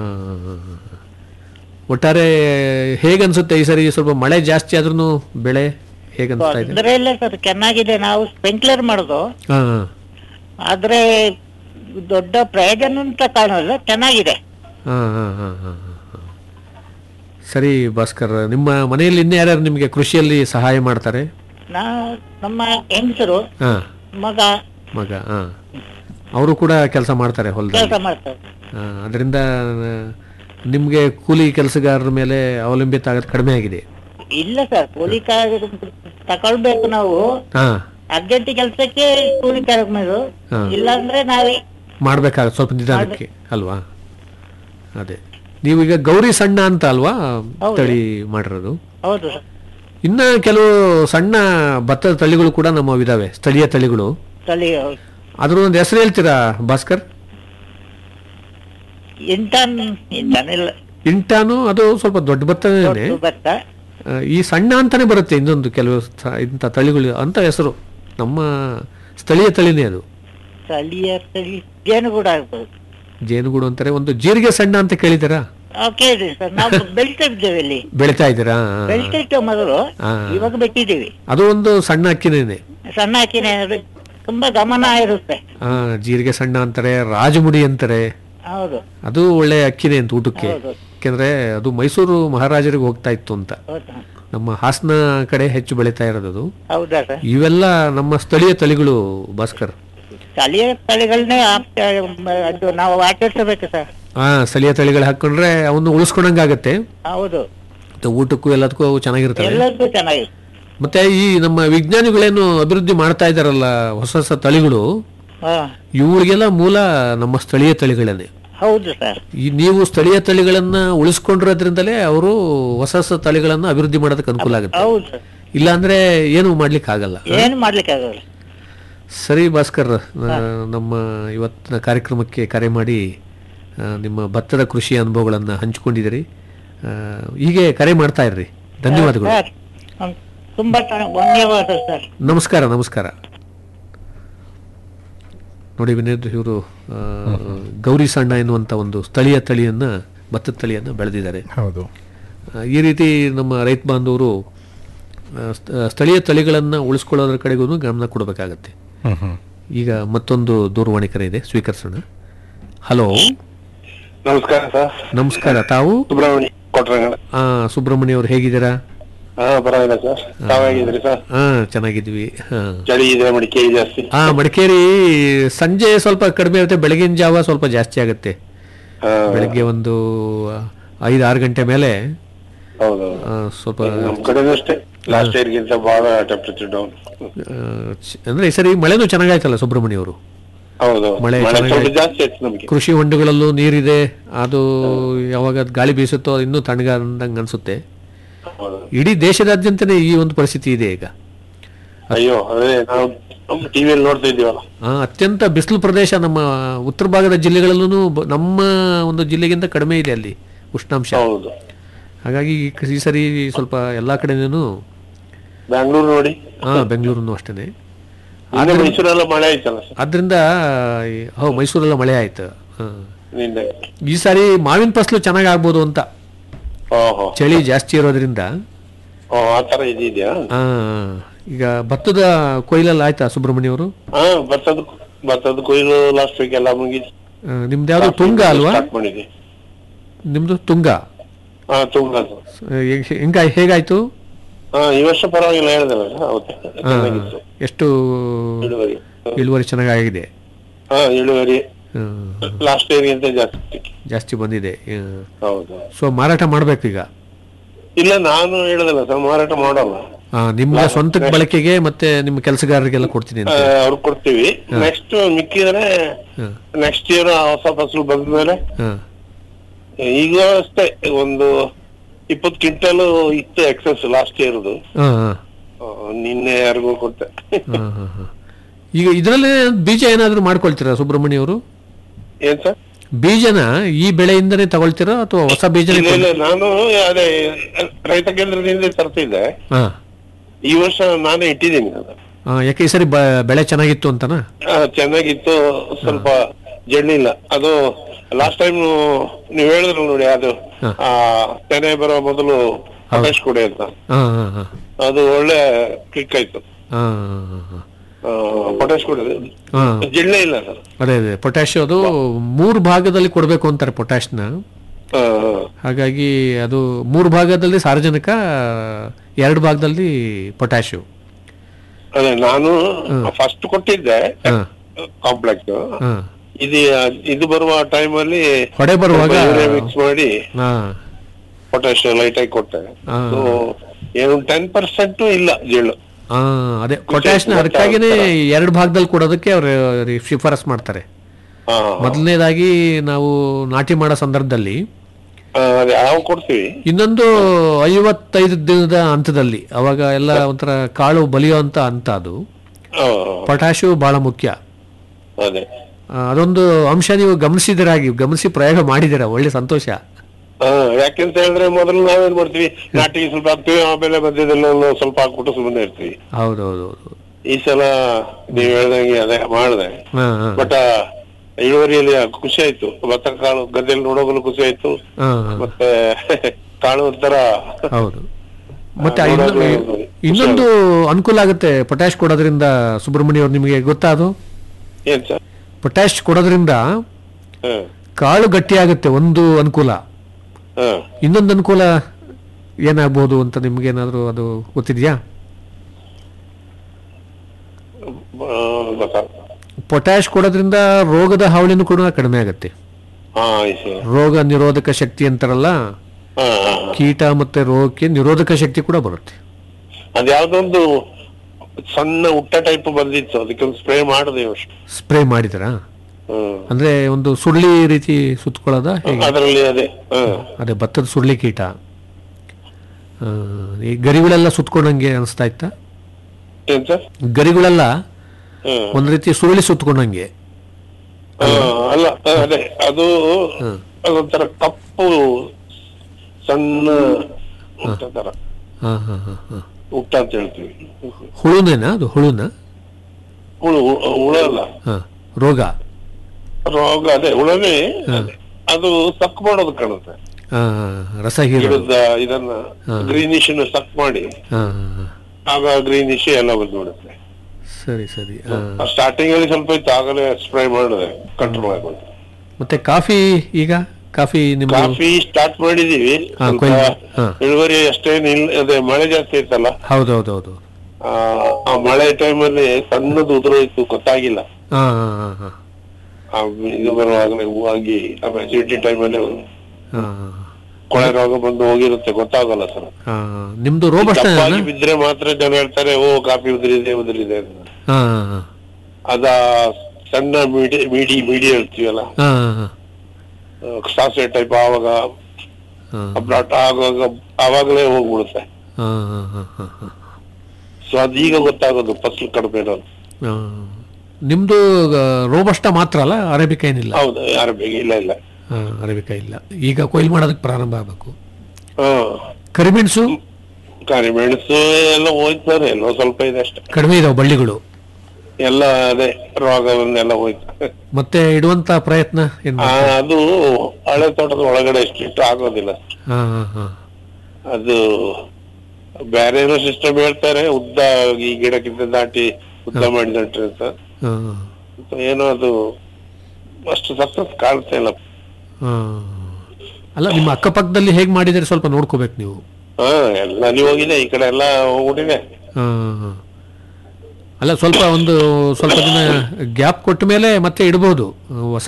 ಒಟ್ಟಾರೆ ಹೇಗನ್ಸುತ್ತೆ ಈ ಸರಿ ಸ್ವಲ್ಪ ಮಳೆ ಜಾಸ್ತಿ ಆದ್ರೂ ಬೆಳೆ ಹೇಗನ್ಸ್ತಾ ಇದೆ ತೊಂದ್ರೆ ಇಲ್ಲ ಸರ್ ಚೆನ್ನಾಗಿದೆ ನಾವು ಸ್ಪ್ರಿಂಕ್ಲರ್ ಮಾಡೋದು ಹಾ ಆದ್ರೆ ದೊಡ್ಡ ಪ್ರಯೋಜನ ಅಂತ ಕಾಣೋಲ್ಲ ಚೆನ್ನಾಗಿದೆ ಹಾ ಹಾ ಹಾ ಹಾ ಹಾ ಹಾ. ಸರಿ ಭಾಸ್ಕರ್ ನಿಮ್ಮ ಮನೆಯಲ್ಲಿ ಇನ್ನೂ ಯಾರ್ಯಾರು ನಿಮಗೆ ಕೃಷಿಯಲ್ಲಿ ಸಹಾಯ ಮಾಡ್ತಾರೆ ನಾ ನಮ್ಮ ಹೆಂಗಸರು ಹಾ ಮಗ ಮಗ ಹಾ ಅವರು ಕೂಡ ಕೆಲಸ ಮಾಡ್ತಾರೆ ಕೆಲಸ ಹೊಲದಲ್ಲಿ ಮಾಡ್ತಾರೆ ಅದರಿಂದ ನಿಮಗೆ ಕೂಲಿ ಕೆಲಸಗಾರರ ಮೇಲೆ ಅವಲಂಬಿತ ಆಗೋದು ಕಡಿಮೆ ಆಗಿದೆ ಇಲ್ಲ ಸರ್ ಕೂಲಿ ಕಾರ್ ತಕೊಳ್ಬೇಕು ನಾವು ಹಾ ಅರ್ಜೆಂಟ್ ಕೆಲಸಕ್ಕೆ ಕೂಲಿ ಕಾರ್ಮಿಕರು ಹಾ. ಇಲ್ಲಾಂದ್ರೆ ನಾವೇ ಮಾಡ್ಬೇಕಾಗುತ್ತೆ ಸ್ವಲ್ಪ ನಿಧಾನಕ್ಕೆ ಅಲ್ವಾ ಅದೇ ನೀವೀಗ ಗೌರಿ ಸಣ್ಣ ಅಂತ ಅಲ್ವಾ ಹೌದು. ತಳಿ ಮಾಡಿರೋದು ಹೌದು ಸರ್ ಇನ್ನ ಕೆಲವು ಸಣ್ಣ ಭತ್ತದ ತಳಿಗಳು ಕೂಡ ನಮ್ಮವಿದಾವೆ ಸ್ಥಳೀಯ ತಳಿಗಳು ತಳಿ ಅದ್ರ ಒಂದು ಹೆಸರು ಹೇಳ್ತೀರಾ ಭಾಸ್ಕರ್ ಇಂಟನ್ ಇಂಟನ್ ಇಲ್ಲ ಇಂಟಾನು ಅದು ಸ್ವಲ್ಪ ದೊಡ್ಡ ಭತ್ತನೇ ದೊಡ್ಡ ಭತ್ತ ಆ, ಈ ಸಣ್ಣ ಅಂತಾನೆ ಬರುತ್ತೆ ಇನ್ನೊಂದು ಕೆಲವು ಸ- ಇಂಥ ತಳಿಗಳು ಅಂತ ಹೆಸರು ನಮ್ಮ ಸ್ಥಳೀಯ ತಳಿನೇ ಅದು ಸ್ಥಳೀಯ ತಳಿ ಜೇನು ಕೂಡ ಆಗ್ಬೋದು ಜೇನುಗೂಡು ಅಂತಾರೆ ಒಂದು ಜೀರಿಗೆ ಸಣ್ಣ ಅಂತ ಕೇಳಿದ್ದೀರಾ ಆ, ಕೇಳ್ರಿ ಸರ್ ನಾವು ಬೆಳಿತಾ ಇದ್ದೇವೆ ಇಲ್ಲಿ ಬೆಳಿತಾ ಇದ್ದೀರಾ ಆ, ಆ. ಬೆಳಿತಾ ಇದ್ದೇವೆ ಮೊದಲು ಆ. ಇವಾಗ ಬಿಟ್ಟಿದ್ದೀವಿ ಅದು ಒಂದು ಸಣ್ಣ ಅಕ್ಕಿನೇನೆ ಸಣ್ಣ ಹಾಕಿನೇ ತುಂಬಾ ಗಮನ ಇರುತ್ತೆ ಆ ಜೀರಿಗೆ ಸಣ್ಣ ಅಂತಾರೆ ರಾಜಮುಡಿ ಅಂತಾರೆ ಹೌದು ಅದು ಒಳ್ಳೆ ಅಕ್ಕಿನೇ ಅಂತ ಊಟಕ್ಕೆ ಹೌದು. ಯಾಕೆಂದ್ರೆ ಅದು ಮೈಸೂರು ಮಹಾರಾಜರಿಗೆ ಹೋಗ್ತಾ ಇತ್ತು ಅಂತ ಹೌದಾ ನಮ್ಮ ಹಾಸನ ಕಡೆ ಹೆಚ್ಚು ಬೆಳೀತಾ ಇರೋದು ಅದು ಹೌದಾ ಸರ್ ಇವೆಲ್ಲ ನಮ್ಮ ಸ್ಥಳೀಯ ತಳಿಗಳು ಭಾಸ್ಕರ್ ಸ್ಥಳೀಯ ತಳಿಗಳನ್ನೇ ಆಪ್- ಅದು ನಾವು ಆಚರಿಸಬೇಕು ಸರ್ ಆ ಸ್ಥಳೀಯ ತಳಿಗಳು ಹಾಕೊಂಡ್ರೆ ಅವನ್ನ ಉಳಿಸ್ಕೊಂಡಂಗಾಗತ್ತೆ ಹೌದು ಮತ್ತೆ ಊಟಕ್ಕೂ ಎಲ್ಲದಕ್ಕೂ ಅವು ಚೆನ್ನಾಗಿರ್ತವೆ ಎಲ್ಲದಕ್ಕೂ ಚೆನ್ನಾಗಿದೆ ಮತ್ತೆ ಈ ನಮ್ಮ ವಿಜ್ಞಾನಿಗಳೇನು ಅಭಿವೃದ್ಧಿ ಮಾಡ್ತಾ ಇದಾರಲ್ಲ ಹೊಸ ಹೊಸ ತಳಿಗಳು ಹಾ ಇವುಗಳಿಗೆಲ್ಲ ಮೂಲ ನಮ್ಮ ಸ್ಥಳೀಯ ತಳಿಗಳನ್ನೇ ಹೌದು ಸರ್ ಈ ನೀವು ಸ್ಥಳೀಯ ತಳಿಗಳನ್ನ ಉಳಿಸ್ಕೊಂಡಿರೋದ್ರಿಂದಲೇ ಅವರು ಹೊಸ ಹೊಸ ತಳಿಗಳನ್ನ ಅಭಿವೃದ್ಧಿ ಮಾಡೋದಕ್ಕೆ ಅನುಕೂಲ ಆಗುತ್ತೆ ಹೌದು ಸರ್ ಇಲ್ಲಾಂದ್ರೆ ಏನು ಮಾಡ್ಲಿಕ್ಕೆ ಆಗಲ್ಲ ಏನು ಮಾಡ್ಲಿಕ್ಕೆ ಆಗಲ್ಲ ಸರಿ ಭಾಸ್ಕರ್ ಆ, ನಮ್ಮ ಇವತ್ತಿನ ಕಾರ್ಯಕ್ರಮಕ್ಕೆ ಕರೆ ಮಾಡಿ ಆ, ನಿಮ್ಮ ಭತ್ತದ ಕೃಷಿ ಅನುಭವಗಳನ್ನು ಹಂಚಿಕೊಂಡಿದ್ದೀರಿ ಆ, ಹೀಗೆ ಕರೆ ಮಾಡ್ತಾ ಇರ್ರಿ ಧನ್ಯವಾದಗಳು ಸರ್ ಹ್ಮ್. ತುಂಬಾ ಚೆನ್ನಾಗಿ ಧನ್ಯವಾದ ಸರ್ ನಮಸ್ಕಾರ ನಮಸ್ಕಾರ ನೋಡಿ ವಿನೋದ್ ಇವರು ಗೌರಿ ಸಣ್ಣ ಎನ್ನುವಂಥ ಒಂದು ಸ್ಥಳೀಯ ತಳಿಯನ್ನ ಭತ್ತದ ತಳಿಯನ್ನ ಬೆಳೆದಿದ್ದಾರೆ ಹೌದು ಆ, ಈ ರೀತಿ ನಮ್ಮ ರೈತ ಬಾಂಧವರು ಆ, ಸ್ಥ- ಸ್ಥಳೀಯ ತಳಿಗಳನ್ನು ಉಳಿಸ್ಕೊಳ್ಳೋದ್ರ ಕಡೆಗೂ ಗಮನ ಕೊಡಬೇಕಾಗತ್ತೆ ಹ್ಮ್ ಹ್ಮ್ ಈಗ ಮತ್ತೊಂದು ದೂರವಾಣಿ ಕರೆ ಇದೆ ಸ್ವೀಕರಿಸೋಣ ಹಲೋ ನಮಸ್ಕಾರ ಸರ್ ನಮಸ್ಕಾರ ತಾವು ಸುಬ್ರಹ್ಮಣ್ಯ ಕೊಟ್ರಂಗಡ ಆ, ಸುಬ್ರಹ್ಮಣ್ಯ ಅವರು ಹೇಗಿದ್ದೀರಾ ಹಾ ಪರವಾಗಿಲ್ಲ ಸರ್ ತಾವಾಗಿದ್ರಿ ಸರ್ ಹಾ ಚೆನ್ನಾಗಿದ್ವಿ ಹಾ ಚಳಿ ಇದೆ ಮಡಿಕೆ ಜಾಸ್ತಿ ಆ ಮಡಿಕೇರಿ ಸಂಜೆ ಸ್ವಲ್ಪ ಕಡಿಮೆ ಆಗುತ್ತೆ ಬೆಳಗಿನ ಜಾವ ಸ್ವಲ್ಪ ಜಾಸ್ತಿ ಆಗುತ್ತೆ ಹಾ ಬೆಳಗ್ಗೆ ಒಂದು ಐದು ಆರು ಗಂಟೆ ಮೇಲೆ ಹೌದು ಆ, ಸ್ವಲ್ಪ ನಮ್ ಕಡೆನೂ ಅಷ್ಟೇ ಲಾಸ್ಟ್ ಇಯರ್ ಗಿಂತ ಬಹಳ ಟೆಂಪರೇಚರ್ ಡೌನ್ ಆ, ಚ- ಅಂದ್ರೆ ಈ ಸರಿ ಮಳೆನೂ ಚೆನ್ನಾಗಾಯ್ತಲ್ಲ ಸುಬ್ರಹ್ಮಣ್ಯ ಅವರು ಹೌದು ಮಳೆ ಮಳೆ ಸ್ವಲ್ಪ ಚೆನ್ನಾಗಿ- ಜಾಸ್ತಿ ಆಯ್ತು ನಮ್ಗೆ ಕೃಷಿ ಹೊಂಡಗಳಲ್ಲೂ ನೀರಿದೆ ಅದು ಯಾವಾಗ ಅದ್ ಗಾಳಿ ಬೀಸುತ್ತೋ ಇನ್ನೂ ತಣ್ಣಗಂದಂಗೆ ಅನ್ಸುತ್ತೆ ಹೌದು. ಇಡೀ ದೇಶದಾದ್ಯಂತನೇ ಈ ಒಂದು ಪರಿಸ್ಥಿತಿ ಇದೆ ಈಗ ಅಯ್ಯೋ ಅದೇ ನಾವು ಟಿವಿಯಲ್ಲಿ ನೋಡ್ತಾ ಇದೀವಲ್ಲ ಆ, ಅತ್ಯಂತ ಬಿಸಿಲು ಪ್ರದೇಶ ನಮ್ಮ ಉತ್ತರ ಭಾಗದ ಜಿಲ್ಲೆಗಳಲ್ಲೂ ನಮ್ಮ ಒಂದು ಜಿಲ್ಲೆಗಿಂತ ಕಡಿಮೆ ಇದೆ ಅಲ್ಲಿ ಉಷ್ಣಾಂಶ ಹೌದು ಹಾಗಾಗಿ ಈ ಕ- ಈ ಸರಿ ಸ್ವಲ್ಪ ಎಲ್ಲಾ ಕಡೆನೂ ಬ್ಯಾಂಗ್ಳೂರ್ ನೋಡಿ ಹಾ ಬೆಂಗಳೂರನ್ನು ಅಷ್ಟೇನೆ ನಿನ್ನೆ ಮೈಸೂರೆಲ್ಲ ಮಳೆ ಆಯ್ತಲ್ಲ ಸರ್ ಆದ್ರಿಂದ ಈ- ಹೋ ಮೈಸೂರೆಲ್ಲ ಮಳೆ ಆಯ್ತು ಹಾ. ನಿನ್ನೆ ಈ ಸಾರಿ ಮಾವಿನ ಫಸಲು ಚೆನ್ನಾಗಿ ಆಗ್ಬೋದು ಅಂತ ಓಹೋ ಚಳಿ ಜಾಸ್ತಿ ಇರೋದ್ರಿಂದ ಓ ಆ ತರ ಇದೆಯಾ ಆ, ಈಗ ಭತ್ತದ ಕೊಯ್ಲಲ್ಲಿ ಆಯ್ತಾ ಸುಬ್ರಹ್ಮಣ್ಯ ಅವರು ಹಾ ಭತ್ತದ ಭತ್ತದ ಕೊಯ್ಲು ಲಾಸ್ಟ್ ವೀಕ್ ಎಲ್ಲ ಮುಗಿದು ನಿಮ್ದು ಯಾವ್ದು ತುಂಗ ಅಲ್ವಾ ಸ್ಟಾರ್ಟ್ ಮಾಡಿದ್ವಿ ನಿಮ್ದು ತುಂಗ ಹಾ ತುಂಗ ಅದು. ಹೆಂಗ್- ಹೆಂಗ ಹೇಗಾಯ್ತು ಹಾ ಈ ವರ್ಷ ಪರವಾಗಿಲ್ಲ ಹೇಳ್ದಲ್ಲ ಸರ್ ಅವತ್ತೆ ಆ, ಚೆನ್ನಾಗಿತ್ತು ಎಷ್ಟು ಇಳುವರಿ ಇಳುವರಿ ಚೆನ್ನಾಗಿದೆ ಹಾ ಇಳುವರಿ ಆ, ಲಾಸ್ಟ್ ಇಯರ್ ಗಿಂತ ಜಾಸ್ತಿ ಜಾಸ್ತಿ ಬಂದಿದೆ ಹೌದು ಸೊ ಮಾರಾಟ ಮಾಡ್ಬೇಕು ಈಗ ಇಲ್ಲ ನಾನು ಹೇಳದಲ್ಲ ಸರ್ ಮಾರಾಟ ಮಾಡಲ್ಲ ಆ, ನಿಮ್ಗೆ ಸ್ವಂತ ಬಳಕೆಗೆ ಮತ್ತೆ ನಿಮ್ಮ ಕೆಲಸಗಾರರಿಗೆಲ್ಲ ಕೊಡ್ತೀನಿ ಅಂತ ಅವ್ರು ಕೊಡ್ತೀವಿ ನೆಕ್ಸ್ಟ್ ಮಿಕ್ಕಿದ್ರೆ ಹಾ. ನೆಕ್ಸ್ಟ್ ಇಯರ್ ಹೊಸ ಫಸಲು ಬಂದ್ಮೇಲೆ ಹಾ. ಈಗ ಅಷ್ಟೇ ಒಂದು ಇಪ್ಪತ್ತು ಕ್ವಿಂಟಲ್ ಇತ್ತು ಎಕ್ಸಸ್ ಲಾಸ್ಟ್ ಇಯರ್ದು ಹಾ, ಹಾ. ನಿನ್ನೆ ಯಾರಿಗೂ ಕೊಟ್ಟೆ ಹಾ, ಹಾ, ಹಾ. ಈಗ ಇದರಲ್ಲೇ ಬೀಜ ಏನಾದ್ರು ಮಾಡ್ಕೊಳ್ತೀರಾ ಸುಬ್ರಹ್ಮಣ್ಯ ಅವರು ಏನ್ ಸರ್ ಬೀಜನ ಈ ಬೆಳೆಯಿಂದನೇ ತಗೊಳ್ತೀರಾ ಅಥವಾ ಹೊಸ ಬೀಜನೇ ಇಲ್ಲ ಇಲ್ಲ ನಾನು ಅದೇ ರೈತ ಕೇಂದ್ರದಿಂದ ತರ್ತಿದ್ದೆ ಹಾ ಈ ವರ್ಷ ನಾನೇ ಇಟ್ಟಿದ್ದೀನಿ ಅದು ಆ, ಯಾಕೆ ಈ ಸರಿ ಬ- ಬೆಳೆ ಚೆನ್ನಾಗಿತ್ತು ಅಂತನಾ ಆ, ಚೆನ್ನಾಗಿತ್ತು ಸ್ವಲ್ಪ ಜಡ್ಲಿಲ್ಲ ಅದು ಲಾಸ್ಟ್ ಟೈಮ್ ನೀವ್ ಹೇಳಿದ್ರು ನೋಡಿ ಅದು ಹಾ. ಆ ತೆನೆ ಬರೋ ಮೊದಲು ಪೊಟ್ಯಾಶ್ ಕೊಡಿ ಅಂತ ಹಾ ಹಾ ಹಾ ಅದು ಒಳ್ಳೆ ಕ್ಲಿಕ್ ಆಯ್ತು ಹಾ ಹಾ, ಹಾ. ಪೊಟ್ಯಾಶ್ ಕೊಡಿ ಹಾ ಜಿಳ್ಳೆ ಇಲ್ಲ ಸರ್ ಅದೇ ಅದೇ ಪೊಟ್ಯಾಶ್ ಅದು ಮೂರು ಭಾಗದಲ್ಲಿ ಕೊಡಬೇಕು ಅಂತಾರೆ ಪೊಟ್ಯಾಶ್ನ ಆ, ಹಾಗಾಗಿ ಅದು ಮೂರು ಭಾಗದಲ್ಲಿ ಸಾರ್ವಜನಿಕ ಎರಡು ಭಾಗದಲ್ಲಿ ಪೊಟ್ಯಾಶು ಅದೇ ನಾನು ಫಸ್ಟ್ ಕೊಟ್ಟಿದ್ದೆ ಹಾ ಕಾಂಪ್ಲೆಕ್ಸ್ ಹಾ ಇದು ಇದು ಬರುವ ಟೈಮ್ ಅಲ್ಲಿ ಹೊಡೆ ಬರುವಾಗ ಮಿಕ್ಸ್ ಮಾಡಿ ಹಾ ಪೊಟ್ಯಾಶ್ ಲೈಟ್ ಆಗಿ ಕೊಟ್ಟೆ ಹಾ. So, ಏನು ಟೆನ್ ಪರ್ಸೆಂಟ್ ಇಲ್ಲ ಜೇಳು ಹಾ ಅದೇ ಪೊಟ್ಯಾಶ್ನ ಅದಕ್ಕಾಗಿನೇ ಎರಡು ಭಾಗದಲ್ಲಿ ಕೊಡೋದಕ್ಕೆ ಅವರು ಶಿಫಾರಸ್ ಮಾಡ್ತಾರೆ ಹಾ ಮೊದಲನೇದಾಗಿ ನಾವು ನಾಟಿ ಮಾಡೋ ಸಂದರ್ಭದಲ್ಲಿ ಹಾ, ಅದೇ ನಾವು ಕೊಡ್ತೀವಿ ಇನ್ನೊಂದು ಐವತ್ತೈದು ದಿನದ ಹಂತದಲ್ಲಿ ಅವಾಗ ಎಲ್ಲ ಒಂಥರ ಕಾಳು ಬಲಿಯುವಂತ ಹಂತ ಅದು ಹಾ, ಪೊಟ್ಯಾಶು ಬಹಳ ಮುಖ್ಯ ಅದೇ ಆ, ಅದೊಂದು ಅಂಶ ನೀವು ಗಮನಿಸಿದಿರಾಗಿ ಗಮನಿಸಿ ಪ್ರಯೋಗ ಮಾಡಿದ್ದೀರಾ ಒಳ್ಳೆ ಸಂತೋಷ ಹಾ ಯಾಕೆಂತ ಹೇಳಿದ್ರೆ ಮೊದಲು ನಾವೇನ್ ಮಾಡ್ತೀವಿ ನಾಟಿಗೆ ಸ್ವಲ್ಪ ಹಾಕ್ತಿವಿ ಆಮೇಲೆ ಮಧ್ಯದಲ್ಲಿ ಒಂದು ಸ್ವಲ್ಪ ಹಾಕ್ಬಿಟ್ಟು ಸುಮ್ಮನೆ ಇರ್ತೀವಿ ಹೌದೌದು ಈ ಸಲ ನೀವ್ ಹೇಳ್ದಂಗೆ ಅದೇ ಮಾಡ್ದೆ ಹಾ ಹಾ ಬಟ್ ಇಳುವರಿಯಲ್ಲಿ ಖುಷಿ ಆಯ್ತು ಭತ್ತ ಕಾಳು ಗದ್ದೆಯಲ್ಲಿ ನೋಡೋಗಲು ಖುಷಿ ಆಯ್ತು ಹಾ ಹಾ. ಮತ್ತೆ ಕಾಳು ಒಂಥರ ಹೌದು ಮತ್ತೆ ಆ ಇನ್ನೊಂದು ನೋಡೋದು ಇನ್ನೊಂದು ಅನುಕೂಲ ಆಗುತ್ತೆ ಪೊಟ್ಯಾಶ್ ಕೊಡೋದ್ರಿಂದ ಸುಬ್ರಹ್ಮಣ್ಯ ಅವ್ರು ನಿಮಗೆ ಗೊತ್ತಾ ಅದು ಏನ್ ಸರ್ ಪೊಟ್ಯಾಶ್ ಕೊಡೋದ್ರಿಂದ ಹ ಕಾಳು ಗಟ್ಟಿಯಾಗುತ್ತೆ ಒಂದು ಅನುಕೂಲ ಹ ಇನ್ನೊಂದು ಅನುಕೂಲ ಏನಾಗ್ಬೋದು ಅಂತ ನಿಮ್ಗೇನಾದ್ರೂ ಅದು ಗೊತ್ತಿದೆಯಾ ಆ, ಗೊತ್ತಾ ಪೊಟ್ಯಾಶ್ ಕೊಡೋದ್ರಿಂದ ರೋಗದ ಹಾವಳಿನೂ ಕೂಡ ಕಡಿಮೆ ಆಗುತ್ತೆ ಹಾ ಆಯ್ತು ರೋಗ ನಿರೋಧಕ ಶಕ್ತಿ ಅಂತಾರಲ್ಲ ಹಾ ಹಾ ಕೀಟ ಮತ್ತೆ ರೋಗಕ್ಕೆ ನಿರೋಧಕ ಶಕ್ತಿ ಕೂಡ ಬರುತ್ತೆ ಅದ್ಯಾವ್ದೊಂದು ಸಣ್ಣ ಉಟ್ಟ ಟೈಪ್ ಬಂದಿತ್ತು ಅದಕ್ಕೆ ಒಂದು ಸ್ಪ್ರೇ ಮಾಡಿದೆ ಅಷ್ಟು ಸ್ಪ್ರೇ ಮಾಡಿದರಾ ಹ್ಮ್ ಅಂದ್ರೆ ಒಂದು ಸುರುಳಿ ರೀತಿ ಸುತ್ಕೊಳ್ಳೋದ ಹೇಗೆ ಅದರಲ್ಲಿ ಅದೇ ಹ್ಮ್ ಅದೇ ಭತ್ತದ ಸುರುಳಿ ಕೀಟ ಆ, ಈ ಗರಿಗಳೆಲ್ಲ ಸುತ್ಕೊಂಡಂಗೆ ಅನಿಸ್ತಾ ಇತ್ತಾ ಏನ್ ಸರ್ ಗರಿಗಳೆಲ್ಲ ಹ್ಮ್ ಒಂದ್ ರೀತಿ ಸುರುಳಿ ಸುತ್ಕೊಂಡಂಗೆ ಹಾ, ಅಲ್ಲ ಆ, ಅದೇ ಅದು ಅದೊಂಥರ ಕಪ್ಪು ಸಣ್ಣ ಉಟ್ಟ ತರ ಹಾ ಹಾ ಹಾ ಹಾ ಉಟ್ಟ ಅಂತ ಹೇಳ್ತೀವಿ ಹುಳುನೇನಾ ಅದು ಹುಳುನ ಹುಳು ಹುಳ ಅಲ್ಲ ಹಾ ರೋಗ ರೋಗ ಅದೇ ಹುಳನೇ ಅದೇ. ಅದು ಸಕ್ ಮಾಡೋದು ಕಾಣುತ್ತೆ ಆ, ರಸ ಹೀರೋದು ಗಿಡದ ಇದನ್ನ ಗ್ರೀನಿಶ್ ಸಕ್ ಮಾಡಿ ಹಾ ಹಾ, ಹಾ. ಆಗ ಗ್ರೀನಿಶ್ ಎಲ್ಲ ಬಂದ್ಬಿಡುತ್ತೆ ಸರಿ ಸರಿ ಆ. ಸ್ಟಾರ್ಟಿಂಗ್ ಅಲ್ಲಿ ಸ್ವಲ್ಪ ಇತ್ತು ಆಗಲೇ ಸ್ಪ್ರೇ ಮಾಡಿದೆ ಕಂಟ್ರೋಲ್ ಆಗೋದು ಮತ್ತೆ ಕಾಫಿ ಈಗ ಕಾಫಿ ನಿಮ್ಮ ಕಾಫಿ ಸ್ಟಾರ್ಟ್ ಮಾಡಿದೀವಿ ಹಾ, ಸ್ವಲ್ಪ ಕೊಯ್ಲು. ಹಾ. ಇಳುವರಿ ಅಷ್ಟೇನು ಇಲ್ಲ ಅದೇ ಮಳೆ ಜಾಸ್ತಿ ಇತ್ತಲ್ಲ ಹೌದೌದೌದು ಆ, ಆ ಮಳೆ ಟೈಮಲ್ಲಿ ಸಣ್ಣದು ಉದುರೋಯ್ತು ಗೊತ್ತಾಗಿಲ್ಲ ಹಾ ಹಾ ಹಾ ಹಾ ಆ ಇದು ಬರುವಾಗಲೇ ಹೂವಾಗಿ ಆಮೇಲೆ ಸಿಟಿ ಟೈಮಲ್ಲಿ ಹಾ ಕೊಳೆ ರೋಗ ಬಂದು ಹೋಗಿರುತ್ತೆ ಗೊತ್ತಾಗಲ್ಲ ಸರ್ ಹಾ ನಿಮ್ದು ರೋಬಸ್ಟ ತಪ್ಪಾಗಿ ಬಿದ್ರೆ ಮಾತ್ರ ಜನ ಹೇಳ್ತಾರೆ ಓ ಕಾಫಿ ಉದುರಿದೆ ಉದುರಿದೆ ಅಂತ ಹಾ ಹಾ ಅದ ಸಣ್ಣ ಮೀಡಿ ಮೀಡಿ ಮೀಡಿ ಹೇಳ್ತೀವಲ್ಲ ಹಾ ಹಾ ಆ, ಸಾಸಿವೆ ಟೈಪ್ ಆವಾಗ ಹಾ ಅಬ್ರಾಟ್ ಆಗುವಾಗ ಆವಾಗಲೇ ಹೋಗ್ಬಿಡುತ್ತೆ ಹಾ ಹಾ ಹಾ ಹಾ ಹಾ ಸೊ ಅದೀಗ ಗೊತ್ತಾಗೋದು ಫಸಲು ಕಡಿಮೆ ಇರೋದು ಆ, ನಿಮ್ದು ರೋಬಸ್ಟ ಮಾತ್ರ ಅಲ್ಲ ಅರೇಬಿಕಾ ಏನಿಲ್ಲ ಹೌದು ಯಾರು ಬೇಗ ಇಲ್ಲ ಇಲ್ಲ ಆ, ಅರೇಬಿಕಾ ಇಲ್ಲ ಈಗ ಕೊಯ್ಲು ಮಾಡೋದಕ್ಕೆ ಪ್ರಾರಂಭ ಆಗಬೇಕು ಹಾ ಕರಿಮೆಣಸು ಕರಿಮೆಣಸು ಎಲ್ಲ ಹೋಯ್ತಾರೆ ಎಲ್ಲೋ ಸ್ವಲ್ಪ ಇದೆ ಅಷ್ಟೇ ಕಡಿಮೆ ಇದಾವೆ ಬಳ್ಳಿಗಳು ಎಲ್ಲ ಅದೇ ರೋಗವನ್ನೆಲ್ಲ ಹೋಯ್ತು ಮತ್ತೆ ಇಡುವಂತ ಪ್ರಯತ್ನ ಏನ್ ಆ, ಮಾಡ್ತೀರಾ? ಅದು ಹಳೆ ತೋಟದ ಒಳಗಡೆ ಇಷ್ಟಿಟ್ಟು ಆಗೋದಿಲ್ಲ ಹಾ ಹಾ ಹಾ ಅದು ಬೇರೆ ಏನೋ ಸಿಸ್ಟಮ್ ಹೇಳ್ತಾರೆ ಉದ್ದ ಈ ಗಿಡಕ್ಕಿಂತ ದಾಟಿ ಉದ್ದ ಮಾಡಿ ನಟ್ರಿ ಅಂತ ಹಾ So ಏನೋ ಅದು ಅಷ್ಟು ಸಕ್ಸಸ್ ಕಾಣ್ತಾ ಇಲ್ಲ ಹಾ ಅಲ್ಲ ನಿಮ್ಮ ಅಕ್ಕಪಕ್ಕದಲ್ಲಿ ಹೇಗ್ ಮಾಡಿದರೆ ಸ್ವಲ್ಪ ನೋಡ್ಕೋಬೇಕು ನೀವು ಹಾ ಎಲ್ಲ ನೀವು ಹೋಗಿದೆ ಈ ಕಡೆ ಎಲ್ಲ ಹೋಗ್ಬಿಟ್ಟಿದೆ ಹಾ ಹಾ. ಅಲ್ಲ ಸ್ವಲ್ಪ ಒಂದು ಸ್ವಲ್ಪ ದಿನ ಗ್ಯಾಪ್ ಕೊಟ್ಟ ಮೇಲೆ ಮತ್ತೆ ಇಡ್ಬೋದು ಹೊಸ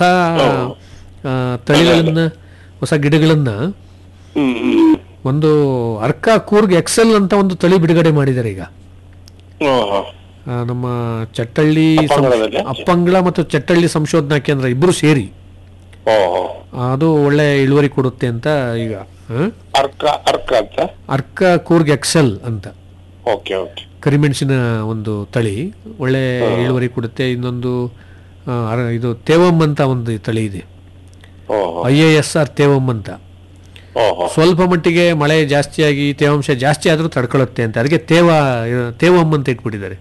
ಆ, ತಳಿಗಳನ್ನ ಹೊಸ ಗಿಡಗಳನ್ನ ಹ್ಮ್ ಹ್ಮ್ ಒಂದು ಅರ್ಕ ಕೂರ್ಗ್ ಎಕ್ಸೆಲ್ ಅಂತ ಒಂದು ತಳಿ ಬಿಡುಗಡೆ ಮಾಡಿದ್ದಾರೆ ಈಗ ಹಾ, ಹಾ. ಆ, ನಮ್ಮ ಚಟ್ಟಳ್ಳಿ ಸಂ- ಅಪ್ಪಂಗಳದಲ್ಲಿ? ಅಪ್ಪಂಗಳ ಮತ್ತು ಚಟ್ಟಳ್ಳಿ ಸಂಶೋಧನಾ ಕೇಂದ್ರ ಇಬ್ಬರು ಸೇರಿ ಓ ಹೋ. ಅದು ಒಳ್ಳೆ ಇಳುವರಿ ಕೊಡುತ್ತೆ ಅಂತ ಈಗ ಆ? ಅರ್ಕ ಅರ್ಕ ಅಂತ ಅರ್ಕ ಕೂರ್ಗ್ ಎಕ್ಸೆಲ್ ಅಂತ ಓಕೆ ಓಕೆ ಕರಿಮೆಣಸಿನ ಒಂದು ತಳಿ ಒಳ್ಳೆ ಇಳುವರಿ ಕೊಡುತ್ತೆ ಇನ್ನೊಂದು ಆ, ಅರ- ಇದು ತೇವಮ್ ಅಂತ ಒಂದು ತಳಿ ಇದೆ ಓ ಹೋ. I A S R Thevam ಅಂತ ಓ ಹೋ. ಸ್ವಲ್ಪ ಮಟ್ಟಿಗೆ ಮಳೆ ಜಾಸ್ತಿಯಾಗಿ ತೇವಾಂಶ ಜಾಸ್ತಿ ಆದ್ರೂ ತಡ್ಕೊಳ್ಳುತ್ತೆ ಅಂತ ಅದಕ್ಕೆ ತೇವ ತೇವಮ್ ಅಂತ ಇಟ್ಬಿಟ್ಟಿದ್ದಾರೆ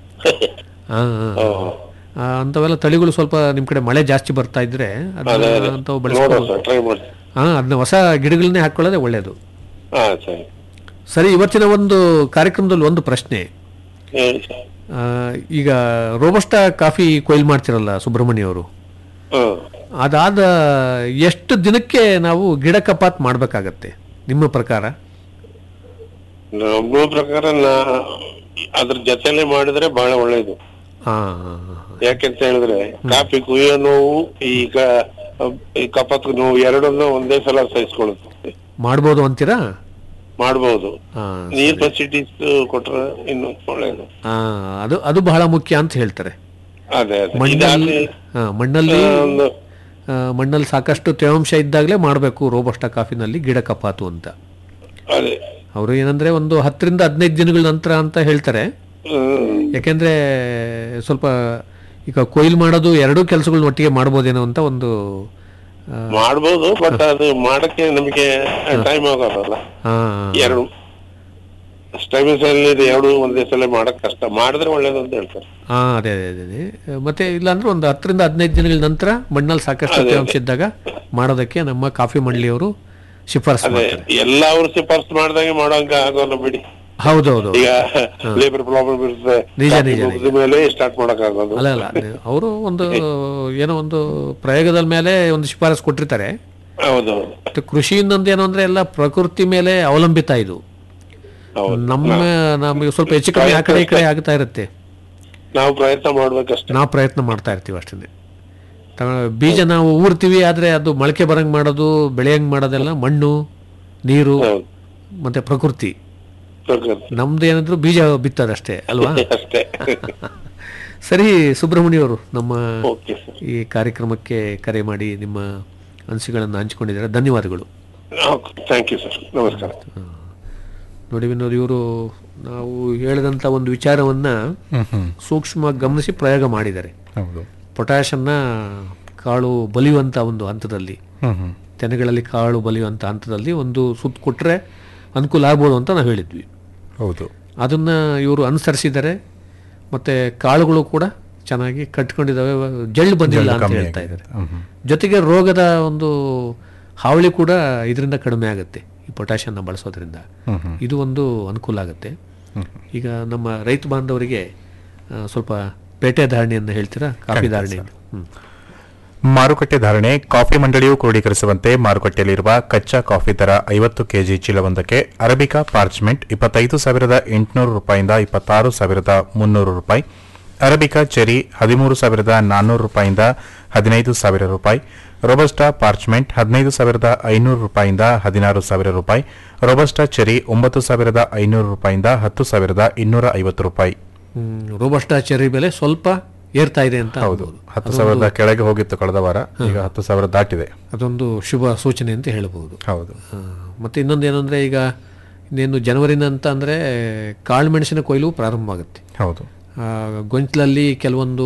ಆ, ಆ, ಓ ಹೋ. ಆ, ಅಂಥವೆಲ್ಲ ತಳಿಗಳು ಸ್ವಲ್ಪ ನಿಮ್ ಕಡೆ ಮಳೆ ಜಾಸ್ತಿ ಬರ್ತಾ ಇದ್ರೆ ಅದೇ ಅದನ್ನ ಅದೇ ಅಂಥವು ನೋಡುವ ಬೆಳೆಸ್ಬೋದು ಸರ್ ಟ್ರೈ ಮಾಡಿ ಹಾ ಅದನ್ನ ಹೊಸ ಗಿಡಗಳನ್ನೇ ಹಾಕೊಳ್ಳೋದೇ ಒಳ್ಳೆಯದು ಹಾ ಸರಿ ಸರಿ ಇವತ್ತಿನ ಒಂದು ಕಾರ್ಯಕ್ರಮದಲ್ಲಿ ಒಂದು ಪ್ರಶ್ನೆ ಹೇಳಿ ಸರ್ ಆ, ಈಗ ರೋಬಸ್ಟಾ ಕಾಫಿ ಕೊಯ್ಲು ಮಾಡ್ತಿರಲ್ಲ ಸುಬ್ರಹ್ಮಣ್ಯ ಅವರು ಹ್ಮ್ ಅದಾದ ಎಷ್ಟು ದಿನಕ್ಕೆ ನಾವು ಗಿಡ ಕಪಾತ್ ಮಾಡಬೇಕಾಗತ್ತೆ ನಿಮ್ಮ ಪ್ರಕಾರ ನಮ್ಮ ಪ್ರಕಾರ ನಾ ಅದ್ರ ಜೊತೆಲೆ ಮಾಡಿದ್ರೆ ಬಹಳ ಒಳ್ಳೇದು ಹಾ ಯಾಕೆಂತ ಹೇಳಿದ್ರೆ ಕಾಫಿ ಕುಯ್ಯೋ ನೋವು ಈ ಕ- ಈ ಕಪತ್ ನೋವು ಎರಡನ್ನೂ ಒಂದೇ ಸಲ ಸಹಿಸ್ಕೊಳ್ಳುತ್ತೆ ಮಾಡ್ಬೋದು ಅಂತೀರಾ ಮಾಡ್ಬೋದು ಹಾ ನೀರ್ ಫೆಸಿಲಿಟೀಸ್ ಕೊಟ್ರೆ ಇನ್ನು ಒಳ್ಳೇದು ಹಾ, ಅದು ಅದು ಬಹಳ ಮುಖ್ಯ ಅಂತ ಹೇಳ್ತಾರೆ ಅದೇ ಅದೇ ಮಣ್ಣಲ್ಲಿ ಇದಾಗ್ಲಿ, ಹಾ, ಮಣ್ಣಲ್ಲಿ ಆ, ಒಂದು ಆ, ಮಣ್ಣಲ್ಲಿ ಸಾಕಷ್ಟು ತೇವಾಂಶ ಇದ್ದಾಗಲೇ ಮಾಡಬೇಕು ರೋಬಸ್ಟ ಕಾಫಿನಲ್ಲಿ ಗಿಡ ಕಪಾತು ಅಂತ ಅದೇ ಅವರು ಏನಂದ್ರೆ ಒಂದು ಹತ್ತರಿಂದ ಹದಿನೈದು ದಿನಗಳ ನಂತರ ಅಂತ ಹೇಳ್ತಾರೆ ಹ್ಮ್ ಯಾಕೆಂದ್ರೆ ಸ್ವಲ್ಪ ಈಗ ಕೊಯ್ಲು ಮಾಡೋದು ಎರಡೂ ಕೆಲಸಗಳನ್ನ ಒಟ್ಟಿಗೆ ಮಾಡ್ಬೋದೇನೋ ಅಂತ ಒಂದು ಆ, ಮಾಡ್ಬೋದು ಬಟ್ ಅದು ಮಾಡಕ್ಕೆ ನಮಗೆ ಟೈಮ್ ಆಗೋದಲ್ಲ ಆ, ಎರಡು ಟೈಮಿಂಗ್ಸ್ ಅಲ್ಲಿ ಎರಡು ಒಂದೇ ಸಲ ಮಾಡಕ್ ಕಷ್ಟ ಮಾಡಿದ್ರೆ ಒಳ್ಳೇದು ಅಂತ ಹೇಳ್ತಾರೆ ಆ, ಅದೇ ಅದೇ ಅದೇ ಅದೇ. ಮತ್ತೆ ಇಲ್ಲಾಂದ್ರೆ ಒಂದು ಹತ್ತರಿಂದ ಹದಿನೈದು ದಿನಗಳ ನಂತರ ಮಣ್ಣಲ್ಲಿ ಸಾಕಷ್ಟು ತೇವಾಂಶ ಇದ್ದಾಗ ಮಾಡೋದಕ್ಕೆ ನಮ್ಮ ಕಾಫಿ ಮಂಡಳಿಯವರು ಶಿಫಾರಸು ಅದೇ ಮಾಡ್ತಾರೆ ಎಲ್ಲ ಅವ್ರು ಶಿಫಾರಸು ಮಾಡ್ದಂಗೆ ಮಾಡೋಂಗ ಆಗೋಲ್ಲ ಬಿಡಿ ಹೌದೌದು ಈಗ ಲೇಬರ್ ಪ್ರಾಬ್ಲಮ್ ಇರುತ್ತೆ ನಿಜ, ಕಾಫಿ ನಿಜ, ಮುಗ್ದ ಮೇಲೆ ಸ್ಟಾರ್ಟ್ ಮಾಡಕ್ ಆಗೋದು ಅಲ್ಲ ಅಲ್ಲ ಅವರು ಒಂದು ಏನೋ ಒಂದು ಪ್ರಯೋಗದ ಮೇಲೆ ಒಂದು ಶಿಫಾರಸು ಕೊಟ್ಟಿರ್ತಾರೆ ಹೌದು ಮತ್ತೆ ಕೃಷಿ ಇನ್ನೊಂದು ಏನು ಅಂದ್ರೆ ಎಲ್ಲ ಪ್ರಕೃತಿ ಮೇಲೆ ಅವಲಂಬಿತ ಇದು ಹೌದು ನಮ್ಮ ನಮಗೆ ಸ್ವಲ್ಪ ಹೆಚ್ಚು ಕಮ್ಮಿ ಆ ಕಡೆ ಈ ಕಡೆ ಆಗ್ತಾ ಇರುತ್ತೆ ನಾವು ಪ್ರಯತ್ನ ಮಾಡ್ಬೇಕಷ್ಟೇ ನಾವು ಪ್ರಯತ್ನ ಮಾಡ್ತಾ ಇರ್ತೀವಿ ಅಷ್ಟೇ ಬೀಜ ನಾವು ಊರ್ತೀವಿ ಆದ್ರೆ ಅದು ಮೊಳಕೆ ಬರಂಗ್ ಮಾಡೋದು ಬೆಳೆಯಂಗ್ ಮಾಡೋದೆಲ್ಲ ಮಣ್ಣು ನೀರು ಹೌದು ಮತ್ತೆ ಪ್ರಕೃತಿ ಪ್ರಕೃತಿ. ನಮ್ದು ಏನಾದ್ರು ಬೀಜ ಬಿತ್ತದಷ್ಟೇ ಅಲ್ವಾ ಅಷ್ಟೇ ಸರಿ ಸುಬ್ರಹ್ಮಣ್ಯ ಅವರು ನಮ್ಮ ಓಕೆ ಸರ್ ಈ ಕಾರ್ಯಕ್ರಮಕ್ಕೆ ಕರೆ ಮಾಡಿ ನಿಮ್ಮ ಅನಿಸಿಕೆಗಳನ್ನು ಹಂಚಿಕೊಂಡಿದ್ದಾರೆ ಧನ್ಯವಾದಗಳು ಥ್ಯಾಂಕ್ ಯು ಸರ್ ನಮಸ್ಕಾರ ನೋಡಿ ವಿನೋದ್ ಇವರು ನಾವು ಹೇಳಿದಂಥ ಒಂದು ವಿಚಾರವನ್ನ ಹ್ಮ್ ಹ್ಮ್ ಸೂಕ್ಷ್ಮ ಗಮನಿಸಿ ಪ್ರಯೋಗ ಮಾಡಿದ್ದಾರೆ ಹೌದು ಪೊಟ್ಯಾಷನ್ನ ಕಾಳು ಬಲಿಯುವಂಥ ಒಂದು ಹಂತದಲ್ಲಿ ಹ್ಮ್ ಹ್ಮ್ ತೆನೆಗಳಲ್ಲಿ ಕಾಳು ಬಲಿಯುವಂಥ ಹಂತದಲ್ಲಿ ಒಂದು ಸುತ್ತು ಕೊಟ್ಟರೆ ಅನುಕೂಲ ಆಗ್ಬೋದು ಅಂತ ನಾವು ಹೇಳಿದ್ವಿ ಹೌದು ಅದನ್ನು ಇವರು ಅನುಸರಿಸಿದ್ದಾರೆ ಮತ್ತು ಕಾಳುಗಳು ಕೂಡ ಚೆನ್ನಾಗಿ ಕಟ್ಕೊಂಡಿದ್ದಾವೆ ಜಳ್ಳು ಬಂದಿಲ್ಲ ಜಳ್ಳು ಅಂತ ಕಮ್ಮಿ ಹೇಳ್ತಾ ಆಗಿದೆ. ಇದ್ದಾರೆ ಹ್ಮ್ ಹ್ಮ್. ಜೊತೆಗೆ ರೋಗದ ಒಂದು ಹಾವಳಿ ಕೂಡ ಇದರಿಂದ ಕಡಿಮೆ ಆಗುತ್ತೆ ಈ ಪೊಟ್ಯಾಷನ್ನ ಬಳಸೋದ್ರಿಂದ ಹ್ಮ್ ಹ್ಮ್. ಇದು ಒಂದು ಅನುಕೂಲ ಆಗುತ್ತೆ ಈಗ ನಮ್ಮ ರೈತ ಬಾಂಧವರಿಗೆ ಆ, ಸ್ವಲ್ಪ ಪೇಟೆ ಧಾರಣೆಯನ್ನು ಹೇಳ್ತೀರಾ ಕಾಫಿ ಖಂಡಿತ ಧಾರಣೆ ಸರ್. ಹ್ಮ್. ಮಾರುಕಟ್ಟೆ ಧಾರಣೆ ಕಾಫಿ ಮಂಡಳಿಯು ಕ್ರೋಢೀಕರಿಸುವಂತೆ ಮಾರುಕಟ್ಟೆಯಲ್ಲಿರುವ ಕಚ್ಚಾ ಕಾಫಿ ದರ ಐವತ್ತು ಕೆಜಿ ಚೀಲವೊಂದಕ್ಕೆ ಅರಬಿಕಾ ಪಾರ್ಚ್ಮೆಂಟ್ ಇಪ್ಪತ್ತೈದು ಸಾವಿರದ ಎಂಟುನೂರು ರೂಪಾಯಿಂದ ಇಪ್ಪತ್ತಾರು ಸಾವಿರದ ಮುನ್ನೂರು ರೂಪಾಯಿ ಅರಬಿಕಾ ಚೆರಿ ಹದಿಮೂರು ಸಾವಿರದ ನಾನ್ನೂರು ರೂಪಾಯಿಂದ ಹದಿನೈದು ಸಾವಿರ ರೂಪಾಯಿ ರೋಬಸ್ಟಾ ಪಾರ್ಚ್ಮೆಂಟ್ ಹದಿನೈದು ಸಾವಿರದ ಐನೂರು ರೂಪಾಯಿಂದ ಹದಿನಾರು ಸಾವಿರ ರೂಪಾಯಿ ರೋಬಸ್ಟಾ ಚೆರಿ ಒಂಬತ್ತು ಸಾವಿರದ ಐನೂರು ರೂಪಾಯಿಂದ ಹತ್ತು ಸಾವಿರದ ಇನ್ನೂರ ಐವತ್ತು ರೂಪಾಯಿ ಹ್ಮ್, ರೋಬಸ್ಟಾ ಚೆರ್ರಿ ಬೆಲೆ ಸ್ವಲ್ಪ ಏರ್ತಾ ಇದೆ ಅಂತ ಹೌದು ಅನ್ಬೋದು. ಹತ್ತು ಸಾವಿರದ ಕೆಳಗೆ ಹೋಗಿತ್ತು ಕಳೆದ ವಾರ ಈಗ ಹತ್ತು ಸಾವಿರ ದಾಟಿದೆ ಅದೊಂದು ಶುಭ ಸೂಚನೆ ಅಂತ ಹೇಳ್ಬೋದು ಹೌದು ಆ, ಮತ್ತೆ ಇನ್ನೊಂದು ಏನಂದ್ರೆ ಈಗ ಇನ್ನೇನು ಜನವರಿನ ಅಂತ ಅಂದ್ರೆ ಕಾಳು ಮೆಣಸಿನ ಕೊಯ್ಲು ಪ್ರಾರಂಭ ಆಗುತ್ತೆ ಹೌದು ಆ, ಗೊಂಚಲಲ್ಲಿ ಕೆಲವೊಂದು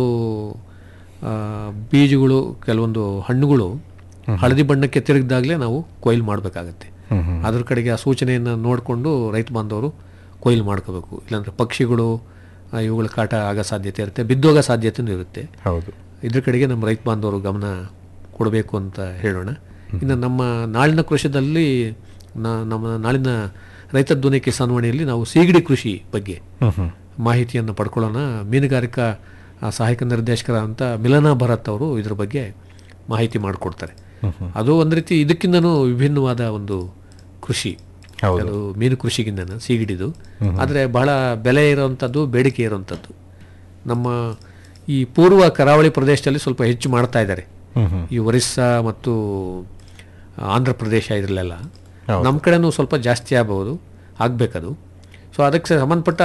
ಆ, ಬೀಜಗಳು ಕೆಲವೊಂದು ಹಣ್ಣುಗಳು ಹಳದಿ ಬಣ್ಣಕ್ಕೆ ತಿರುಗಿದಾಗಲೇ ನಾವು ಕೊಯ್ಲು ಮಾಡಬೇಕಾಗತ್ತೆ ಹ್ಮ್ ಹ್ಮ್. ಅದ್ರ ಕಡೆಗೆ ಆ ಸೂಚನೆಯನ್ನು ನೋಡಿಕೊಂಡು ರೈತ ಬಾಂಧವರು ಕೊಯ್ಲು ಮಾಡ್ಕೋಬೇಕು ಇಲ್ಲಾಂದ್ರೆ ಪಕ್ಷಿಗಳು ಆ, ಇವುಗಳ ಕಾಟ ಆಗೋ ಸಾಧ್ಯತೆ ಇರುತ್ತೆ ಬಿದ್ದೋಗೋ ಸಾಧ್ಯತೆನೂ ಇರುತ್ತೆ ಹೌದು ಇದ್ರ ಕಡೆಗೆ ನಮ್ಮ ರೈತ ಬಾಂಧವರು ಗಮನ ಕೊಡಬೇಕು ಅಂತ ಹೇಳೋಣ ಇನ್ನು ನಮ್ಮ ನಾಳಿನ ಕೃಷಿದಲ್ಲಿ ನಾ- ನಮ್ಮ ನಾಳಿನ ರೈತ ಧ್ವನಿ ಕಿಸಾನ್ವಾಣಿಯಲ್ಲಿ ನಾವು ಸೀಗಡಿ ಕೃಷಿ ಬಗ್ಗೆ ಹ್ಮ್ ಹ್ಮ್ ಮಾಹಿತಿಯನ್ನು ಪಡ್ಕೊಳ್ಳೋಣ ಮೀನುಗಾರಿಕಾ ಆ, ಸಹಾಯಕ ನಿರ್ದೇಶಕರ ಅಂತ ಮಿಲನಾ ಭರತ್ ಅವರು ಇದ್ರ ಬಗ್ಗೆ ಮಾಹಿತಿ ಮಾಡಿಕೊಡ್ತಾರೆ ಅದು ಒಂದು ರೀತಿ ಇದಕ್ಕಿಂತನೂ ವಿಭಿನ್ನವಾದ ಒಂದು ಕೃಷಿ ಹೌದು. ಅದು ಮೀನು ಕೃಷಿಗಿಂತ ಸೀಗಡಿದು ಆದರೆ ಬಹಳ ಬೆಲೆ ಇರುವಂಥದ್ದು ಬೇಡಿಕೆ ಇರುವಂಥದ್ದು ನಮ್ಮ ಈ ಪೂರ್ವ ಕರಾವಳಿ ಪ್ರದೇಶದಲ್ಲಿ ಸ್ವಲ್ಪ ಹೆಚ್ಚು ಮಾಡ್ತಾ ಇದ್ದಾರೆ ಹ್ಮ್ ಹ್ಮ್ ಈ ಒರಿಸ್ಸಾ ಮತ್ತು ಆಂಧ್ರ ಪ್ರದೇಶ ಇದರಲ್ಲೆಲ್ಲ ಹೌದು. ನಮ್ಮ ಕಡೆನೂ ಸ್ವಲ್ಪ ಜಾಸ್ತಿ ಆಗ್ಬೋದು ಆಗಬೇಕದು ಸೊ ಅದಕ್ಕೆ ಸಂಬಂಧಪಟ್ಟ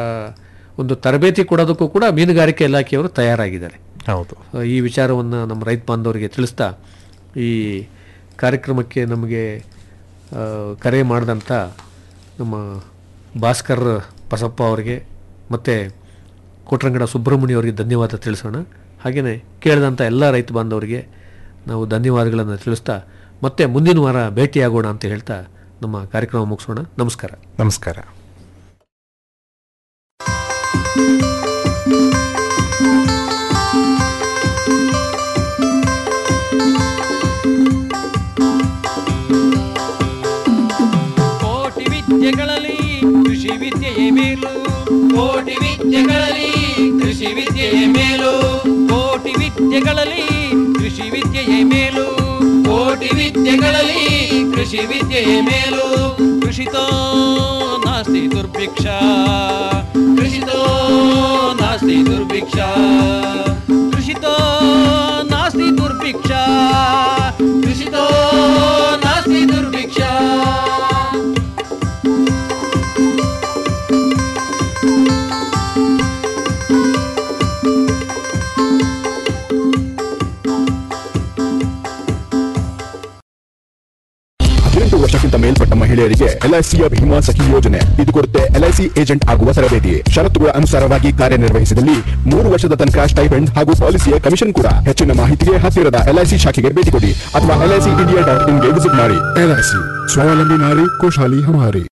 ಒಂದು ತರಬೇತಿ ಕೊಡೋದಕ್ಕೂ ಕೂಡ ಮೀನುಗಾರಿಕೆ ಇಲಾಖೆಯವರು ತಯಾರಾಗಿದ್ದಾರೆ ಹೌದು ಸೊ ಈ ವಿಚಾರವನ್ನು ನಮ್ಮ ರೈತ ಬಾಂಧವರಿಗೆ ತಿಳಿಸ್ತಾ ಈ ಕಾರ್ಯಕ್ರಮಕ್ಕೆ ನಮಗೆ ಆ, ಕರೆ ಮಾಡಿದಂಥ ನಮ್ಮ ಭಾಸ್ಕರ್ ಬಸಪ್ಪ ಅವರಿಗೆ ಮತ್ತು ಕೋಟ್ರಂಗಡ ಸುಬ್ರಹ್ಮಣ್ಯ ಅವರಿಗೆ ಧನ್ಯವಾದ ತಿಳಿಸೋಣ ಹಾಗೆಯೇ ಕೇಳಿದಂಥ ಎಲ್ಲ ರೈತ ಬಾಂಧವರಿಗೆ ನಾವು ಧನ್ಯವಾದಗಳನ್ನು ತಿಳಿಸ್ತಾ ಮತ್ತೆ ಮುಂದಿನ ವಾರ ಭೇಟಿಯಾಗೋಣ ಅಂತ ಹೇಳ್ತಾ ನಮ್ಮ ಕಾರ್ಯಕ್ರಮ ಮುಗಿಸೋಣ ನಮಸ್ಕಾರ ನಮಸ್ಕಾರ ಕೋಟಿ ವಿದ್ಯೆಗಳಲ್ಲಿ ಕೃಷಿ ವಿದ್ಯೆಯೇ ಮೇಲು ಕೋಟಿ ವಿದ್ಯೆಗಳಲ್ಲಿ ಕೃಷಿ ವಿದ್ಯೆಯೇ ಮೇಲು ಕೋಟಿ ವಿದ್ಯೆಗಳಲ್ಲಿ ಕೃಷಿ ವಿದ್ಯೆಯೇ ಮೇಲು ಕೋಟಿ ವಿದ್ಯೆಗಳಲ್ಲಿ ಕೃಷಿ ವಿದ್ಯೆಯೇ ಮೇಲು ಕೃಷಿತೋ ನಾಸ್ತಿ ದುರ್ಭಿಕ್ಷ ಕೃಷಿತೋ ನಾಸ್ತಿ ನಾಸ್ತಿ ದುರ್ಭಿಕ್ಷ ಕೃಷಿತೋ ನಾಸ್ತಿ ದುರ್ಭಿಕ್ಷ ಕೃಷಿತೋ ನಾಸ್ತಿ ದುರ್ಭಿಕ್ಷ ಹದಿನೆಂಟು ವರ್ಷಕ್ಕಿಂತ ಮೇಲ್ಪಟ್ಟ ಮಹಿಳೆಯರಿಗೆ ಎಲ್ಐಸಿಯ ಭೀಮಾ ಸಖಿ ಯೋಜನೆ ಇದು ಕೊಡುತ್ತೆ ಎಲ್ಐಸಿ ಏಜೆಂಟ್ ಆಗುವ ತರಬೇತಿ ಷರತ್ತುಗಳ ಅನುಸಾರವಾಗಿ ಕಾರ್ಯನಿರ್ವಹಿಸಿದಲ್ಲಿ ಮೂರು ವರ್ಷದ ತನಕ ಸ್ಟೈಪೆಂಡ್ ಹಾಗೂ ಪಾಲಿಸಿಯ ಕಮಿಷನ್ ಕೂಡ ಹೆಚ್ಚಿನ ಮಾಹಿತಿಗೆ ಹತ್ತಿರದ ಎಲ್ಐಸಿ ಶಾಖೆಗೆ ಭೇಟಿ ಕೊಡಿ ಅಥವಾ ಎಲ್ಐಸಿ ಇಂಡಿಯಾ ಡಾಟ್ ಇನ್ಗೆ ವಿಸಿಟ್ ಮಾಡಿ ಎಲ್ಐಸಿ ಸ್ವಾವಲಂಬಿ ನಾರಿ ಖುಷಾಲಿ ಹಮಾರಿ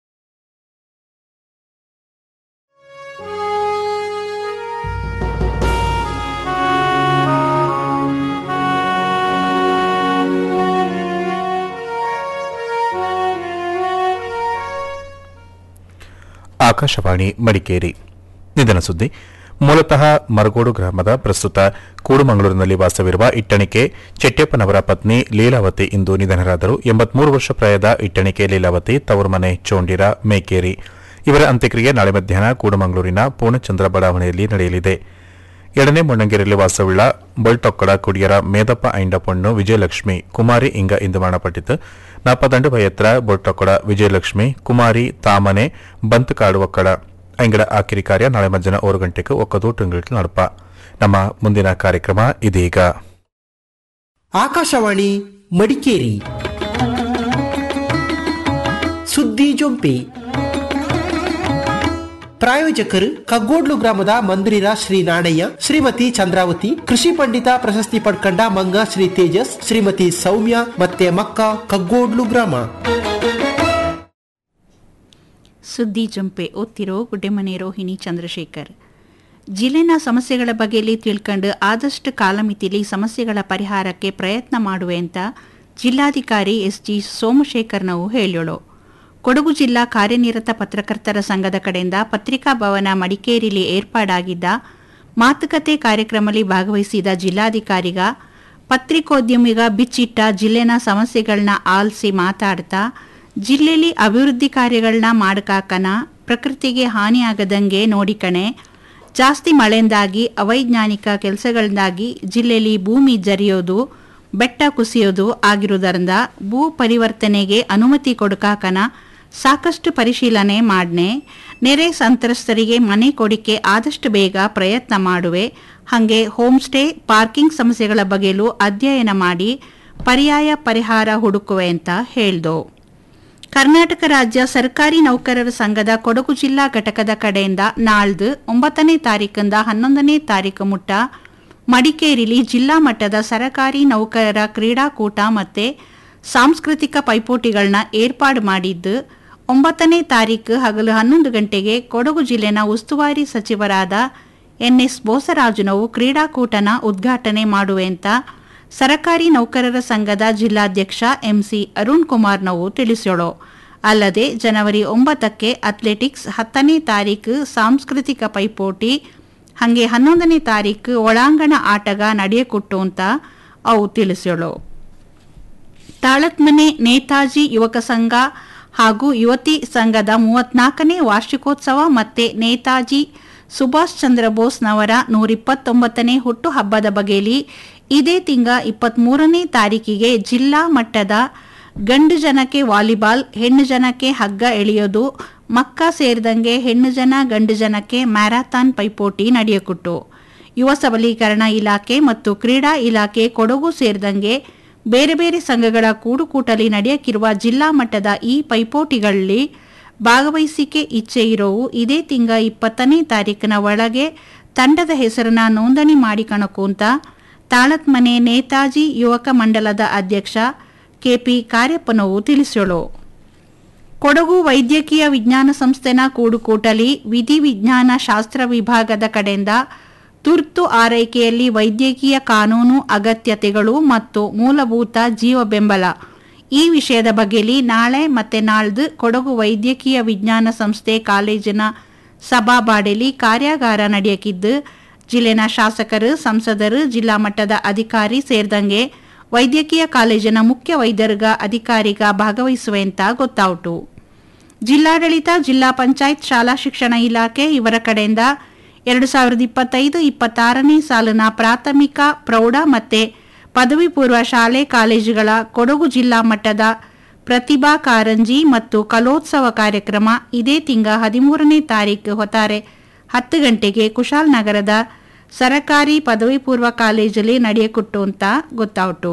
ಆಕಾಶವಾಣಿ ಮಡಿಕೇರಿ ನಿಧನ ಸುದ್ದಿ ಮೂಲತಃ ಮರಗೋಡು ಗ್ರಾಮದ ಪ್ರಸ್ತುತ ಕೂಡುಮಂಗಳೂರಿನಲ್ಲಿ ವಾಸವಿರುವ ಇಟ್ಟಣಿಕೆ ಚೆಟ್ಟೆಪ್ಪನವರ ಪತ್ನಿ ಲೀಲಾವತಿ ಇಂದು ನಿಧನರಾದರು ಎಂಬತ್ಮೂರು ವರ್ಷ ಪ್ರಾಯದ ಇಟ್ಟಣಿಕೆ ಲೀಲಾವತಿ ತವರು ಮನೆ ಚೋಂಡಿರ ಮೇಕೇರಿ ಇವರ ಅಂತ್ಯಕ್ರಿಯೆ ನಾಳೆ ಮಧ್ಯಾಹ್ನ ಕೂಡುಮಂಗಳೂರಿನ ಪೂರ್ಣಚಂದ್ರ ಬಡಾವಣೆಯಲ್ಲಿ ನಡೆಯಲಿದೆ ಎರಡನೇ ಮೊಣ್ಣಂಗೆರೆಯಲ್ಲಿ ವಾಸವುಳ್ಳ ಬೊಳ್ಟೊಕ್ಕಡ ಕುಡಿಯರ ಮೇದಪ್ಪ ಐಂಡ ಪೊಣ್ಣು ವಿಜಯಲಕ್ಷ್ಮಿ ಕುಮಾರಿ ಇಂಗ ಇಂದು ಮರಣಪಟ್ಟಿತು ನಾಪದಂಡು ಭಯತ್ರ ಬೊಳ್ಟೊಕ್ಕಡ ವಿಜಯಲಕ್ಷ್ಮಿ ಕುಮಾರಿ ತಾಮನೆ ಬಂತುಕಾಡು ಒಕ್ಕಡ ಐಂಗಡ ಆಕಿರಿ ಕಾರ್ಯ ನಾಳೆ ಮಧ್ಯಾಹ್ನ ಆರು ಗಂಟೆಗೆ ಒಕ್ಕದು ಟುಂಗಿಟ್ಟು ನಡಪ ನಮ್ಮ ಮುಂದಿನ ಕಾರ್ಯಕ್ರಮ ಇದೀಗ ಆಕಾಶವಾಣಿ ಮಡಿಕೇರಿ ಸುದ್ದಿ ಜೊಂಪಿ ಪ್ರಾಯೋಜಕರು ಕಗ್ಗೋಡ್ಲು ಗ್ರಾಮದ ಮಂದಿರ ಶ್ರೀ ನಾಣಯ್ಯ ಶ್ರೀಮತಿ ಚಂದ್ರಾವತಿ ಕೃಷಿ ಪಂಡಿತ ಪ್ರಶಸ್ತಿ ಪಡ್ಕಂಡ ಮಂಗ ಶ್ರೀ ತೇಜಸ್ ಶ್ರೀಮತಿ ಸೌಮ್ಯ ಮತ್ತೆ ಮಕ್ಕ ಕಗ್ಗೋಡ್ಲು ಗ್ರಾಮ ಸುದ್ದಿ ಜಂಪೆ ಓದ್ತಿರೋ ಗುಡ್ಡೆಮನೆ ರೋಹಿಣಿ ಚಂದ್ರಶೇಖರ್ ಜಿಲ್ಲೆನ ಸಮಸ್ಯೆಗಳ ಬಗ್ಗೆಯಲ್ಲಿ ತಿಳ್ಕೊಂಡು ಆದಷ್ಟು ಕಾಲಮಿತಿಲಿ ಸಮಸ್ಯೆಗಳ ಪರಿಹಾರಕ್ಕೆ ಪ್ರಯತ್ನ ಮಾಡುವೆ ಅಂತ ಜಿಲ್ಲಾಧಿಕಾರಿ ಎಸ್ ಜಿ ಸೋಮಶೇಖರ್ ನಾವು ಹೇಳೋಳು ಕೊಡಗು ಜಿಲ್ಲಾ ಕಾರ್ಯನಿರತ ಪತ್ರಕರ್ತರ ಸಂಘದ ಕಡೆಯಿಂದ ಪತ್ರಿಕಾ ಭವನ ಮಡಿಕೇರಿಲಿ ಏರ್ಪಾಡಾಗಿದ್ದ ಮಾತುಕತೆ ಕಾರ್ಯಕ್ರಮದಲ್ಲಿ ಭಾಗವಹಿಸಿದ ಜಿಲ್ಲಾಧಿಕಾರಿಗ ಪತ್ರಿಕೋದ್ಯಮಿಗ ಬಿಚ್ಚಿಟ್ಟ ಜಿಲ್ಲೆನ ಸಮಸ್ಯೆಗಳನ್ನ ಆಲಿಸಿ ಮಾತಾಡ್ತಾ ಜಿಲ್ಲೆಯಲ್ಲಿ ಅಭಿವೃದ್ಧಿ ಕಾರ್ಯಗಳನ್ನ ಮಾಡಕಾಕನ ಪ್ರಕೃತಿಗೆ ಹಾನಿಯಾಗದಂಗೆ ನೋಡಿಕಣೆ ಜಾಸ್ತಿ ಮಳೆಯಿಂದಾಗಿ ಅವೈಜ್ಞಾನಿಕ ಕೆಲಸಗಳಿಂದಾಗಿ ಜಿಲ್ಲೆಯಲ್ಲಿ ಭೂಮಿ ಜರಿಯೋದು ಬೆಟ್ಟ ಕುಸಿಯೋದು ಆಗಿರುವುದರಿಂದ ಭೂ ಪರಿವರ್ತನೆಗೆ ಅನುಮತಿ ಕೊಡಕಾಕನ ಸಾಕಷ್ಟು ಪರಿಶೀಲನೆ ಮಾಡ್ನೆ ನೆರೆ ಸಂತ್ರಸ್ತರಿಗೆ ಮನೆ ಕೊಡಿಕೆ ಆದಷ್ಟು ಬೇಗ ಪ್ರಯತ್ನ ಮಾಡುವೆ ಹಾಗೆ ಹೋಮ್ ಸ್ಟೇ ಪಾರ್ಕಿಂಗ್ ಸಮಸ್ಯೆಗಳ ಬಗ್ಗೆಲೂ ಅಧ್ಯಯನ ಮಾಡಿ ಪರ್ಯಾಯ ಪರಿಹಾರ ಹುಡುಕುವೆ ಅಂತ ಹೇಳ್ದು ಕರ್ನಾಟಕ ರಾಜ್ಯ ಸರ್ಕಾರಿ ನೌಕರರ ಸಂಘದ ಕೊಡಗು ಜಿಲ್ಲಾ ಘಟಕದ ಕಡೆಯಿಂದ ನಾಳ್ದು ಒಂಬತ್ತನೇ ತಾರೀಕಿಂದ ಹನ್ನೊಂದನೇ ತಾರೀಕು ಮುಟ್ಟ ಮಡಿಕೇರಿಲಿ ಜಿಲ್ಲಾ ಮಟ್ಟದ ಸರಕಾರಿ ನೌಕರರ ಕ್ರೀಡಾಕೂಟ ಮತ್ತೆ ಸಾಂಸ್ಕೃತಿಕ ಪೈಪೋಟಿಗಳನ್ನ ಏರ್ಪಾಡು ಮಾಡಿದ್ದು ಒಂಬತ್ತನೇ ತಾರೀಕು ಹಗಲು ಹನ್ನೊಂದು ಗಂಟೆಗೆ ಕೊಡಗು ಜಿಲ್ಲೆನ ಉಸ್ತುವಾರಿ ಸಚಿವರಾದ ಎನ್ಎಸ್ ಬೋಸರಾಜುನವು ಕ್ರೀಡಾಕೂಟನ ಉದ್ಘಾಟನೆ ಮಾಡುವೆ ಅಂತ ಸರಕಾರಿ ನೌಕರರ ಸಂಘದ ಜಿಲ್ಲಾಧ್ಯಕ್ಷ ಎಂಸಿ ಅರುಣ್ ಕುಮಾರ್ನವು ತಿಳಿಸೋಳು ಅಲ್ಲದೆ ಜನವರಿ ಒಂಬತ್ತಕ್ಕೆ ಅಥ್ಲೆಟಿಕ್ಸ್ ಹತ್ತನೇ ತಾರೀಕು ಸಾಂಸ್ಕೃತಿಕ ಪೈಪೋಟಿ ಹಾಗೆ ಹನ್ನೊಂದನೇ ತಾರೀಕು ಒಳಾಂಗಣ ಆಟಗ ನಡೆಯಕೊಟ್ಟು ಅಂತ ಅವು ತಿಳಿಸೋಳು ತಾಳತ್ಮನೆ ನೇತಾಜಿ ಯುವಕ ಸಂಘ ಹಾಗೂ ಯುವತಿ ಸಂಘದ ಮೂವತ್ನಾಲ್ಕನೇ ವಾರ್ಷಿಕೋತ್ಸವ ಮತ್ತೆ ನೇತಾಜಿ ಸುಭಾಷ್ ಚಂದ್ರ ಬೋಸ್ನವರ ನೂರಿಪ್ಪತ್ತೊಂಬತ್ತನೇ ಹುಟ್ಟುಹಬ್ಬದ ಬಗೆಯಲ್ಲಿ ಇದೇ ತಿಂಗ ಇಪ್ಪತ್ಮೂರನೇ ತಾರೀಕಿಗೆ ಜಿಲ್ಲಾ ಮಟ್ಟದ ಗಂಡು ಜನಕ್ಕೆ ವಾಲಿಬಾಲ್ ಹೆಣ್ಣು ಜನಕ್ಕೆ ಹಗ್ಗ ಎಳೆಯೋದು ಮಕ್ಕ ಸೇರಿದಂಗೆ ಹೆಣ್ಣು ಜನ ಗಂಡು ಜನಕ್ಕೆ ಮ್ಯಾರಥಾನ್ ಪೈಪೋಟಿ ನಡೆಯಕೊಟ್ಟು ಯುವ ಸಬಲೀಕರಣ ಇಲಾಖೆ ಮತ್ತು ಕ್ರೀಡಾ ಇಲಾಖೆ ಕೊಡಗು ಸೇರಿದಂಗೆ ಬೇರೆ ಬೇರೆ ಸಂಘಗಳ ಕೂಡುಕೂಟಲಿ ನಡೆಯಕ್ಕಿರುವ ಜಿಲ್ಲಾ ಮಟ್ಟದ ಈ ಪೈಪೋಟಿಗಳಲ್ಲಿ ಭಾಗವಹಿಸಿಕೆ ಇಚ್ಛೆ ಇರೋವು ಇದೇ ತಿಂಗ ಇಪ್ಪತ್ತನೇ ತಾರೀಕಿನ ಒಳಗೆ ತಂಡದ ಹೆಸರನ್ನ ನೋಂದಣಿ ಮಾಡಿಕಣಕು ಅಂತ ತಾಳತ್ಮನೆ ನೇತಾಜಿ ಯುವಕ ಮಂಡಲದ ಅಧ್ಯಕ್ಷ ಕೆಪಿ ಕಾರ್ಯಪ್ಪನವು ತಿಳಿಸೋಳು ಕೊಡಗು ವೈದ್ಯಕೀಯ ವಿಜ್ಞಾನ ಸಂಸ್ಥೆನ ಕೂಡುಕೂಟಲಿ ವಿಧಿ ವಿಜ್ಞಾನ ಶಾಸ್ತ್ರ ವಿಭಾಗದ ಕಡೆಯಿಂದ ತುರ್ತು ಆರೈಕೆಯಲ್ಲಿ ವೈದ್ಯಕೀಯ ಕಾನೂನು ಅಗತ್ಯತೆಗಳು ಮತ್ತು ಮೂಲಭೂತ ಜೀವ ಬೆಂಬಲ ಈ ವಿಷಯದ ಬಗ್ಗೆಲಿ ನಾಳೆ ಮತ್ತೆ ನಾಳ್ದು ಕೊಡಗು ವೈದ್ಯಕೀಯ ವಿಜ್ಞಾನ ಸಂಸ್ಥೆ ಕಾಲೇಜಿನ ಸಭಾಬಾಡೆಲಿ ಕಾರ್ಯಾಗಾರ ನಡೆಯಕಿದ್ದು ಜಿಲ್ಲೆನ ಶಾಸಕರು ಸಂಸದರು ಜಿಲ್ಲಾ ಮಟ್ಟದ ಅಧಿಕಾರಿ ಸೇರಿದಂಗೆ ವೈದ್ಯಕೀಯ ಕಾಲೇಜಿನ ಮುಖ್ಯ ವೈದ್ಯರ್ಗ ಅಧಿಕಾರಿಗ ಭಾಗವಹಿಸುವೆ ಅಂತ ಗೊತ್ತಾಯಿತು ಜಿಲ್ಲಾಡಳಿತ ಜಿಲ್ಲಾ ಪಂಚಾಯತ್ ಶಾಲಾ ಶಿಕ್ಷಣ ಇಲಾಖೆ ಇವರ ಕಡೆಯಿಂದ ಎರಡು ಸಾವಿರದ ಇಪ್ಪತ್ತೈದು ಇಪ್ಪತ್ತಾರನೇ ಸಾಲಿನ ಪ್ರಾಥಮಿಕ ಪ್ರೌಢ ಮತ್ತು ಪದವಿ ಪೂರ್ವ ಶಾಲೆ ಕಾಲೇಜುಗಳ ಕೊಡಗು ಜಿಲ್ಲಾ ಮಟ್ಟದ ಪ್ರತಿಭಾ ಕಾರಂಜಿ ಮತ್ತು ಕಲೋತ್ಸವ ಕಾರ್ಯಕ್ರಮ ಇದೇ ತಿಂಗ ಹದಿಮೂರನೇ ತಾರೀಕು ಹೊತ್ತಾರೆ ಹತ್ತು ಗಂಟೆಗೆ ಕುಶಾಲನಗರದ ಸರಕಾರಿ ಪದವಿ ಪೂರ್ವ ಕಾಲೇಜಲ್ಲಿ ನಡೆಯಕೊಟ್ಟು ಅಂತ ಗೊತ್ತಾಯಿತು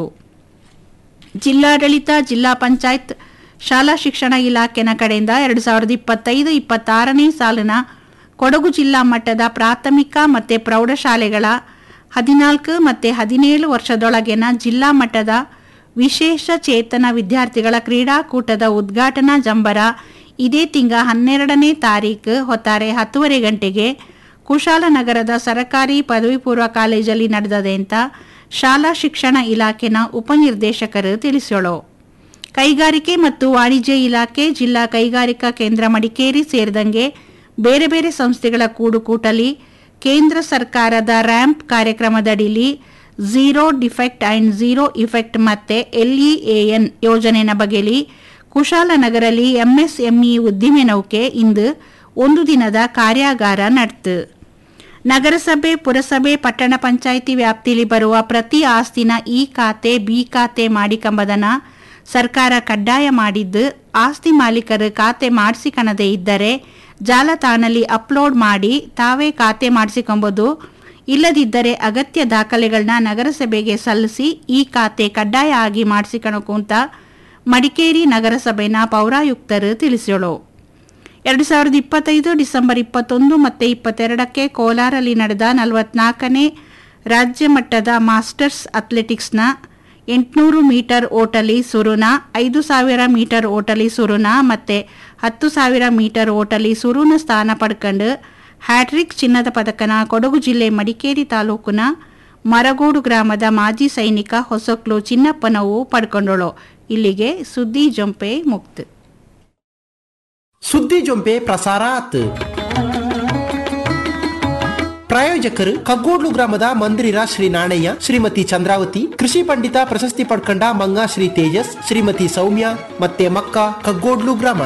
ಜಿಲ್ಲಾಡಳಿತ ಜಿಲ್ಲಾ ಪಂಚಾಯತ್ ಶಾಲಾ ಶಿಕ್ಷಣ ಇಲಾಖೆನ ಕಡೆಯಿಂದ ಎರಡು ಸಾವಿರದ ಇಪ್ಪತ್ತೈದು ಇಪ್ಪತ್ತಾರನೇ ಸಾಲಿನ ಕೊಡಗು ಜಿಲ್ಲಾ ಮಟ್ಟದ ಪ್ರಾಥಮಿಕ ಮತ್ತು ಪ್ರೌಢಶಾಲೆಗಳ ಹದಿನಾಲ್ಕು ಮತ್ತು ಹದಿನೇಳು ವರ್ಷದೊಳಗಿನ ಜಿಲ್ಲಾ ಮಟ್ಟದ ವಿಶೇಷ ಚೇತನ ವಿದ್ಯಾರ್ಥಿಗಳ ಕ್ರೀಡಾಕೂಟದ ಉದ್ಘಾಟನಾ ಜಂಬರ ಇದೇ ತಿಂಗ ಹನ್ನೆರಡನೇ ತಾರೀಕು ಹೊತ್ತಾರೆ ಹತ್ತುವರೆ ಗಂಟೆಗೆ ಕುಶಾಲನಗರದ ಸರಕಾರಿ ಪದವಿ ಪೂರ್ವ ಕಾಲೇಜಲ್ಲಿ ನಡೆದದೆ ಅಂತ ಶಾಲಾ ಶಿಕ್ಷಣ ಇಲಾಖೆನ ಉಪನಿರ್ದೇಶಕರು ತಿಳಿಸೋಳು ಕೈಗಾರಿಕೆ ಮತ್ತು ವಾಣಿಜ್ಯ ಇಲಾಖೆ ಜಿಲ್ಲಾ ಕೈಗಾರಿಕಾ ಕೇಂದ್ರ ಮಡಿಕೇರಿ ಸೇರಿದಂಗೆ ಬೇರೆ ಬೇರೆ ಸಂಸ್ಥೆಗಳ ಕೂಡುಕೂಟಲಿ ಕೇಂದ್ರ ಸರ್ಕಾರದ ರ್ಯಾಂಪ್ ಕಾರ್ಯಕ್ರಮದಡಿಲಿ zero defect and zero effect ಮತ್ತೆ ಎಲ್ಇಎಎನ್ ಯೋಜನೆನ ಬಗೆಲಿ ಕುಶಾಲನಗರಲ್ಲಿ ಎಂಎಸ್ಎಂಇ ಉದ್ದಿಮೆ ನೌಕೆ ಇಂದು ಒಂದು ದಿನದ ಕಾರ್ಯಾಗಾರ ನಡೆತು ನಗರಸಭೆ ಪುರಸಭೆ ಪಟ್ಟಣ ಪಂಚಾಯಿತಿ ವ್ಯಾಪ್ತಿಯಲ್ಲಿ ಬರುವ ಪ್ರತಿ ಆಸ್ತಿನ ಈ ಖಾತೆ ಬಿ ಖಾತೆ ಮಾಡಿಕೊಂಬದನ ಸರ್ಕಾರ ಕಡ್ಡಾಯ ಮಾಡಿದ್ದು ಆಸ್ತಿ ಮಾಲೀಕರು ಖಾತೆ ಮಾಡಿಸಿಕಣದೇ ಇದ್ದರೆ ಜಾಲತಾಣಲ್ಲಿ ಅಪ್ಲೋಡ್ ಮಾಡಿ ತಾವೇ ಖಾತೆ ಮಾಡಿಸಿಕೊಂಬೋದು ಇಲ್ಲದಿದ್ದರೆ ಅಗತ್ಯ ದಾಖಲೆಗಳನ್ನ ನಗರಸಭೆಗೆ ಸಲ್ಲಿಸಿ ಈ ಖಾತೆ ಕಡ್ಡಾಯ ಆಗಿ ಮಾಡಿಸಿಕಣಕು ಅಂತ ಮಡಿಕೇರಿ ನಗರಸಭೆನ ಪೌರಾಯುಕ್ತರು ತಿಳಿಸೋಳು ಎರಡು ಸಾವಿರದ ಇಪ್ಪತ್ತೈದು ಡಿಸೆಂಬರ್ ಇಪ್ಪತ್ತೊಂದು ಮತ್ತು ಇಪ್ಪತ್ತೆರಡಕ್ಕೆ ಕೋಲಾರಲ್ಲಿ ನಡೆದ ನಲವತ್ನಾಲ್ಕನೇ ರಾಜ್ಯ ಮಟ್ಟದ ಮಾಸ್ಟರ್ಸ್ ಅಥ್ಲೆಟಿಕ್ಸ್ನ ಎಂಟುನೂರು ಮೀಟರ್ ಓಟಲಿ ಸುರುನ ಐದು ಸಾವಿರ ಮೀಟರ್ ಓಟಲಿ ಸುರುನ ಮತ್ತು ಹತ್ತು ಸಾವಿರ ಮೀಟರ್ ಓಟಲಿ ಸುರುನ ಸ್ಥಾನ ಪಡ್ಕೊಂಡು ಹ್ಯಾಟ್ರಿಕ್ ಚಿನ್ನದ ಪದಕನ ಕೊಡಗು ಜಿಲ್ಲೆ ಮಡಿಕೇರಿ ತಾಲೂಕಿನ ಮರಗೋಡು ಗ್ರಾಮದ ಮಾಜಿ ಸೈನಿಕ ಹೊಸಕ್ಲು ಚಿನ್ನಪ್ಪನವು ಪಡ್ಕೊಂಡಳು ಇಲ್ಲಿಗೆ ಸುದ್ದಿ ಜೊಂಪೆ ಮುಕ್ತ ಸುದ್ದಿ ಜೊಂಪೆ ಪ್ರಸಾರ ಆತು ಪ್ರಾಯೋಜಕರು ಕಗ್ಗೋಡ್ಲು ಗ್ರಾಮದ ಮಂದಿರ ಶ್ರೀ ನಾಣಯ್ಯ ಶ್ರೀಮತಿ ಚಂದ್ರಾವತಿ ಕೃಷಿ ಪಂಡಿತ ಪ್ರಶಸ್ತಿ ಪಡ್ಕೊಂಡ ಮಂಗ ಶ್ರೀ ತೇಜಸ್ ಶ್ರೀಮತಿ ಸೌಮ್ಯ ಮತ್ತೆ ಮಕ್ಕ ಕಗ್ಗೋಡ್ಲು ಗ್ರಾಮ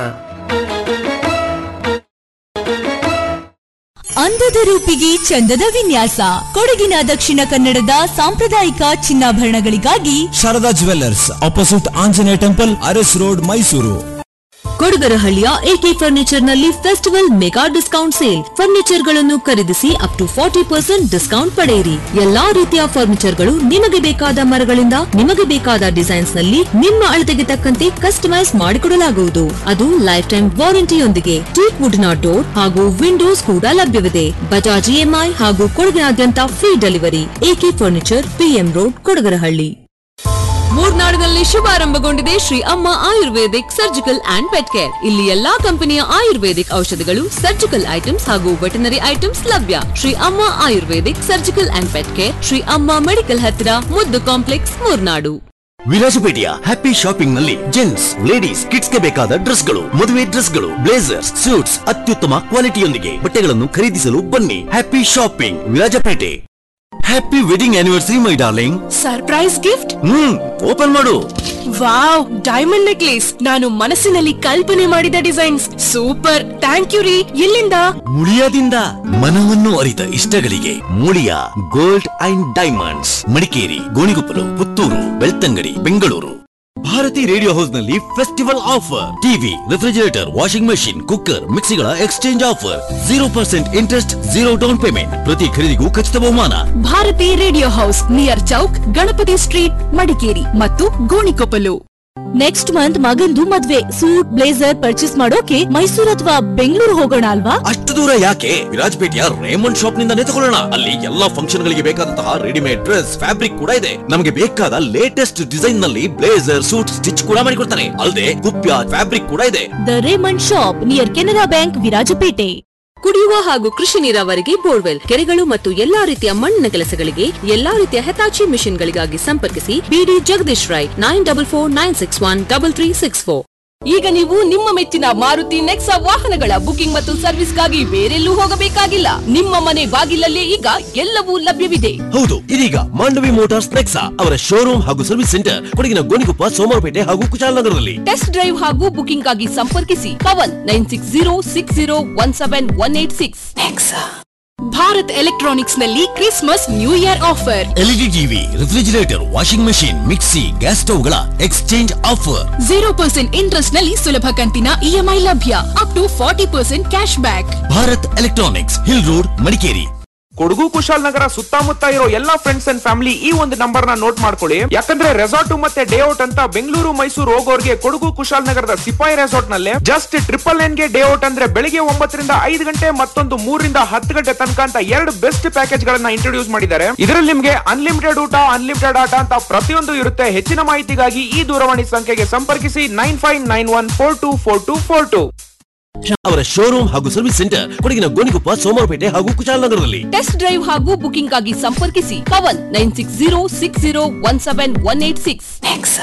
ಅಂದದ ರೂಪಿಗೆ ಚಂದದ ವಿನ್ಯಾಸ ಕೊಡಗಿನ ದಕ್ಷಿಣ ಕನ್ನಡದ ಸಾಂಪ್ರದಾಯಿಕ ಚಿನ್ನಾಭರಣಗಳಿಗಾಗಿ Sharada jewellers opposite Anjaneya temple Aras road Mysuru ಕೊಡಗರಹಳ್ಳಿಯ ಎಕೆ ಫರ್ನಿಚರ್ ನಲ್ಲಿ festival mega discount sale furniture ಗಳನ್ನು ಖರೀದಿಸಿ up to forty percent discount ಪಡೆಯಿರಿ ಎಲ್ಲಾ ರೀತಿಯ ಫರ್ನಿಚರ್ ಗಳು ನಿಮಗೆ ಬೇಕಾದ ಮರಗಳಿಂದ ನಿಮಗೆ ಬೇಕಾದ ಡಿಸೈನ್ಸ್ ನಲ್ಲಿ ನಿಮ್ಮ ಅಳತೆಗೆ ತಕ್ಕಂತೆ ಕಸ್ಟಮೈಸ್ ಮಾಡಿಕೊಡಲಾಗುವುದು ಅದು ಲೈಫ್ ಟೈಮ್ ವಾರಂಟಿಯೊಂದಿಗೆ ಟೀಕ್ ವುಡ್ ನ ಡೋರ್ ಹಾಗೂ ವಿಂಡೋಸ್ ಕೂಡ ಲಭ್ಯವಿದೆ ಬಜಾಜ್ ಇಎಂಐ ಹಾಗೂ ಕೊಡಗಿನಾದ್ಯಂತ free delivery A K furniture P M road Kodagarahalli ಮೂರ್ನಾಡಿನಲ್ಲಿ ಶುಭಾರಂಭಗೊಂಡಿದೆ Shri Amma ayurvedic surgical and pet care ಇಲ್ಲಿ ಎಲ್ಲಾ ಕಂಪನಿಯ ಆಯುರ್ವೇದಿಕ್ ಔಷಧಿಗಳು ಸರ್ಜಿಕಲ್ ಐಟಮ್ಸ್ ಹಾಗೂ ವೆಟನರಿ ಐಟಮ್ಸ್ ಲಭ್ಯ Shri Amma ayurvedic surgical and pet care Shri Amma medical ಹತ್ತಿರ ಮುದ್ದು ಕಾಂಪ್ಲೆಕ್ಸ್ ಮೂರ್ನಾಡು ವಿಲಾಸಪೇಟೆಯ ಹ್ಯಾಪಿ ಶಾಪಿಂಗ್ ನಲ್ಲಿ ಜೆಂಟ್ಸ್ ಲೇಡೀಸ್ ಕಿಡ್ಸ್ ಗೆ ಬೇಕಾದ ಡ್ರೆಸ್ ಗಳು ಮದುವೆ ಡ್ರೆಸ್ ಗಳು ಬ್ಲೇಸರ್ಸ್ ಸೂಟ್ಸ್ ಅತ್ಯುತ್ತಮ ಕ್ವಾಲಿಟಿಯೊಂದಿಗೆ ಬಟ್ಟೆಗಳನ್ನು ಖರೀದಿಸಲು ಬನ್ನಿ happy shopping Virajpet happy wedding anniversary my darling surprise gift hmm open ಮಾಡು ವಾವ್ ಡೈಮಂಡ್ ನೆಕ್ಲೇಸ್ ನಾನು ಮನಸ್ಸಿನಲ್ಲಿ ಕಲ್ಪನೆ ಮಾಡಿದ ಡಿಸೈನ್ಸ್ ಸೂಪರ್ ಥ್ಯಾಂಕ್ ಯು ರೀ ಎಲ್ಲಿಂದ ಮುಳಿಯಾದಿಂದ ಮನವನ್ನು ಅರಿತ ಇಷ್ಟಗಳಿಗೆ Mulia gold and diamonds Madikeri Gonikoppal Puttur Belthangady Bengaluru Bharathi radio house ನಲ್ಲಿ festival offer TV refrigerator washing machine cooker ಮಿಕ್ಸಿಗಳ exchange offer zero percent interest zero down payment ಪ್ರತಿ ಖರೀದಿಗೂ ಖಚಿತ ಬಹುಮಾನ Bharathi radio house near Chowk Ganapathi street Madikeri ಮತ್ತು ಗೋಣಿಕೊಪ್ಪಲು ನೆಕ್ಸ್ಟ್ ಮಂತ್ ಮಗಂದು ಮದ್ವೆ ಸೂಟ್ ಬ್ಲೇಸರ್ ಪರ್ಚೇಸ್ ಮಾಡೋಕೆ ಮೈಸೂರು ಅಥವಾ ಬೆಂಗಳೂರು ಹೋಗೋಣ ಅಲ್ವಾ ಅಷ್ಟು ದೂರ ಯಾಕೆ ವಿರಾಜಪೇಟೆಯ ರೇಮಂಡ್ ಶಾಪ್ ನಿಂದನೇ ತಗೊಳ್ಳೋಣ ಅಲ್ಲಿ ಎಲ್ಲಾ ಫಂಕ್ಷನ್ ಗಳಿಗೆ ಬೇಕಾದಂತಹ ರೆಡಿಮೇಡ್ ಡ್ರೆಸ್ ಫ್ಯಾಬ್ರಿಕ್ ಕೂಡ ಇದೆ ನಮಗೆ ಬೇಕಾದ ಲೇಟೆಸ್ಟ್ ಡಿಸೈನ್ ನಲ್ಲಿ ಬ್ಲೇಸರ್ ಸೂಟ್ ಸ್ಟಿಚ್ ಕೂಡ ಮಾಡಿಕೊಡ್ತಾನೆ ಅಲ್ಲದೆ ಕುಪ್ಯ ಫ್ಯಾಬ್ರಿಕ್ ಕೂಡ ಇದೆ the Raymond shop near Canara bank Virajpet ಕುಡಿಯುವ ಹಾಗೂ ಕೃಷಿ ನೀರಾವರಿಗೆ ಬೋರ್ವೆಲ್ ಕೆರೆಗಳು ಮತ್ತು ಎಲ್ಲಾ ರೀತಿಯ ಮಣ್ಣಿನ ಕೆಲಸಗಳಿಗೆ ಎಲ್ಲಾ ರೀತಿಯ ಹೆತಾಚಿ ಮಿಷನ್ಗಳಿಗಾಗಿ ಸಂಪರ್ಕಿಸಿ B D Jagadish Rai nine double four nine six one double three six four ಈಗ ನೀವು ನಿಮ್ಮ ಮೆಚ್ಚಿನ ಮಾರುತಿ ನೆಕ್ಸಾ ವಾಹನಗಳ ಬುಕಿಂಗ್ ಮತ್ತು ಸರ್ವಿಸ್ಗಾಗಿ ಬೇರೆಲ್ಲೂ ಹೋಗಬೇಕಾಗಿಲ್ಲ ನಿಮ್ಮ ಮನೆ ಬಾಗಿಲಲ್ಲೇ ಈಗ ಎಲ್ಲವೂ ಲಭ್ಯವಿದೆ ಹೌದು ಇದೀಗ ಮಾಂಡವಿ ಮೋಟಾರ್ಸ್ ನೆಕ್ಸಾ ಅವರ ಶೋರೂಮ್ ಹಾಗೂ ಸರ್ವಿಸ್ ಸೆಂಟರ್ ಕೊಡಗಿನ ಗೋಣಿಕೊಪ್ಪ ಸೋಮವಾರಪೇಟೆ ಹಾಗೂ ಕುಶಾಲನಗರದಲ್ಲಿ ಟೆಸ್ಟ್ ಡ್ರೈವ್ ಹಾಗೂ ಬುಕಿಂಗ್ ಆಗಿ ಸಂಪರ್ಕಿಸಿ Pavan nine six zero six zero one seven one eight six Bharat electronics ನಲ್ಲಿ Christmas new year offer LED TV refrigerator washing machine mixie gas ಸ್ಟವ್ಗಳ exchange offer zero percent interest ನಲ್ಲಿ ಸುಲಭ ಕಂತಿನ ಇಎಂಐ ಲಭ್ಯ up to forty percent cash back Bharat electronics hill road Madikeri Kodagu Kushalnagar ಸುತ್ತಮುತ್ತ ಇರೋ ಎಲ್ಲಾ friends and family ಈ ಒಂದು ನಂಬರ್ ನ ನೋಟ್ ಮಾಡ್ಕೊಳ್ಳಿ ಯಾಕಂದ್ರೆ ರೆಸಾರ್ಟ್ ಮತ್ತೆ ಡೇ ಔಟ್ ಅಂತ ಬೆಂಗಳೂರು ಮೈಸೂರು ಹೋಗೋರ್ಗೆ ಕೊಡಗು ಕುಶಾಲನಗರದ ಸಿಪಾಯಿ ರೆಸಾರ್ಟ್ ನಲ್ಲಿ ಜಸ್ಟ್ ಟ್ರಿಪಲ್ ಎನ್ ಗೆ ಡೇ ಔಟ್ ಅಂದ್ರೆ ಬೆಳಿಗ್ಗೆ ಒಂಬತ್ತರಿಂದ ಐದು ಗಂಟೆ ಮತ್ತೊಂದು ಮೂರರಿಂದ ಹತ್ತು ಗಂಟೆ ತನಕ ಅಂತ ಎರಡು ಬೆಸ್ಟ್ ಪ್ಯಾಕೇಜ್ ಗಳನ್ನ ಇಂಟ್ರೊಡ್ಯೂಸ್ ಮಾಡಿದ್ದಾರೆ ಇದರಲ್ಲಿ ನಿಮ್ಗೆ ಅನ್ಲಿಮಿಟೆಡ್ ಊಟ ಅನ್ಲಿಮಿಟೆಡ್ ಆಟ ಅಂತ ಪ್ರತಿಯೊಂದು ಇರುತ್ತೆ ಹೆಚ್ಚಿನ ಮಾಹಿತಿಗಾಗಿ ಈ ದೂರವಾಣಿ ಸಂಖ್ಯೆಗೆ ಸಂಪರ್ಕಿಸಿ nine five nine one four two four two four two ಅವರ ಶೋರೂಮ್ ಹಾಗೂ ಸರ್ವಿಸ್ ಸೆಂಟರ್ ಕೊಡಗಿನ ಗೋಣಿಕೊಪ್ಪ ಸೋಮವಾರಪೇಟೆ ಹಾಗೂ ಕುಶಾಲನಗರದಲ್ಲಿ ಟೆಸ್ಟ್ ಡ್ರೈವ್ ಹಾಗೂ ಬುಕಿಂಗ್ ಆಗಿ ಸಂಪರ್ಕಿಸಿ Pavan nine six zero six zero one seven one eight six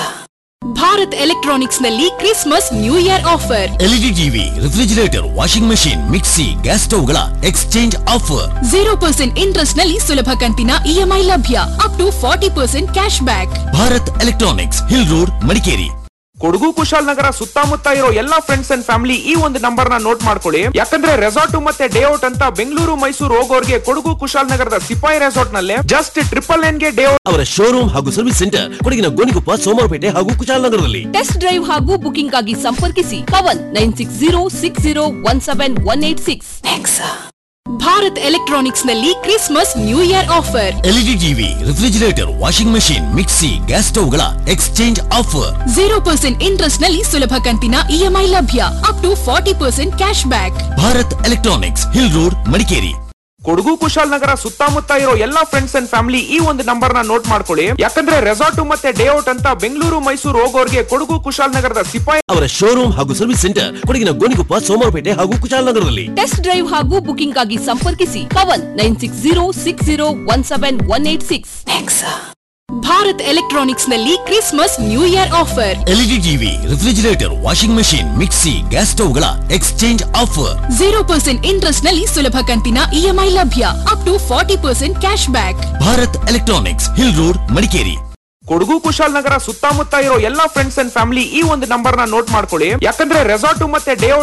Bharat electronics ನಲ್ಲಿ Christmas new year offer LED TV refrigerator washing machine mixie gas ಸ್ಟವ್ಗಳ exchange offer zero percent interest ನಲ್ಲಿ ಸುಲಭ ಕಂತಿನ ಇಎಂಐ ಲಭ್ಯ up to forty percent cash back Bharat electronics hill road Madikeri Kodagu Kushalnagar ಸುತ್ತಮುತ್ತ ಇರೋ ಎಲ್ಲಾ friends and family ಈ ಒಂದು ನಂಬರ್ ನ ನೋಟ್ ಮಾಡ್ಕೊಳ್ಳಿ ಯಾಕಂದ್ರೆ ರೆಸಾರ್ಟ್ ಮತ್ತೆ ಡೇ ಔಟ್ ಅಂತ ಬೆಂಗಳೂರು ಮೈಸೂರು ಹೋಗೋರ್ಗೆ ಕೊಡಗು ಕುಶಾಲನಗರದ ಸಿಪಾಯಿ ರೆಸಾರ್ಟ್ ನಲ್ಲಿ ಜಸ್ಟ್ ಟ್ರಿಪಲ್ ಎನ್ ಗೆ ಡೇ ಔಟ್ ಅವರ ಶೋರೂಮ್ ಹಾಗೂ ಸರ್ವಿಸ್ ಸೆಂಟರ್ ಕೊಡಗಿನ ಗೋಣಿಕೊಪ್ಪ ಸೋಮವಾರಪೇಟೆ ಹಾಗೂ ಕುಶಾಲನಗರದಲ್ಲಿ ಟೆಸ್ಟ್ ಡ್ರೈವ್ ಹಾಗೂ ಬುಕಿಂಗ್ ಆಗಿ ಸಂಪರ್ಕಿಸಿ Pavan nine six zero six zero one seven one eight six Bharat electronics ನಲ್ಲಿ Christmas new year offer LED TV refrigerator washing machine mixie gas ಸ್ಟವ್ಗಳ exchange offer zero percent interest ನಲ್ಲಿ ಸುಲಭ ಕಂತಿನ ಇಎಂಐ ಲಭ್ಯ up to forty percent cash back Bharat electronics hill road Madikeri Kodagu Kushalnagar ಸುತ್ತಮುತ್ತ ಇರೋ ಎಲ್ಲಾ friends and family ಈ ಒಂದು ನಂಬರ್ ನ ನೋಟ್ ಮಾಡ್ಕೊಳ್ಳಿ ಯಾಕಂದ್ರೆ ರೆಸಾರ್ಟ್ ಮತ್ತೆ ಡೇ ಔಟ್ ಅಂತ ಬೆಂಗಳೂರು ಮೈಸೂರು ಹೋಗೋರ್ಗೆ ಕೊಡಗು ಕುಶಾಲನಗರದ ಸಿಪಾಯಿ ಅವರ ಶೋರೂಮ್ ಹಾಗೂ ಸರ್ವಿಸ್ ಸೆಂಟರ್ ಕೊಡಗಿನ ಗೋಣಿಕೊಪ್ಪ ಸೋಮವಾರಪೇಟೆ ಹಾಗೂ ಕುಶಾಲನಗರದಲ್ಲಿ ಟೆಸ್ಟ್ ಡ್ರೈವ್ ಹಾಗೂ ಬುಕಿಂಗ್ ಆಗಿ ಸಂಪರ್ಕಿಸಿ Pavan nine six zero six zero one seven one eight six Bharat electronics ನಲ್ಲಿ Christmas new year offer LED TV refrigerator washing machine mixie gas ಸ್ಟವ್ಗಳ exchange offer zero percent interest ನಲ್ಲಿ ಸುಲಭ ಕಂತಿನ ಇಎಂಐ ಲಭ್ಯ up to forty percent cash back Bharat electronics hill road Madikeri Kodagu Kushalnagar ಸುತ್ತಮುತ್ತ ಇರೋ ಎಲ್ಲಾ friends and family ಈ ಒಂದು ನಂಬರ್ ನ ನೋಟ್ ಮಾಡ್ಕೊಳ್ಳಿ ಯಾಕಂದ್ರೆ ರೆಸಾರ್ಟ್ ಮತ್ತೆ ಡೇ ಔಟ್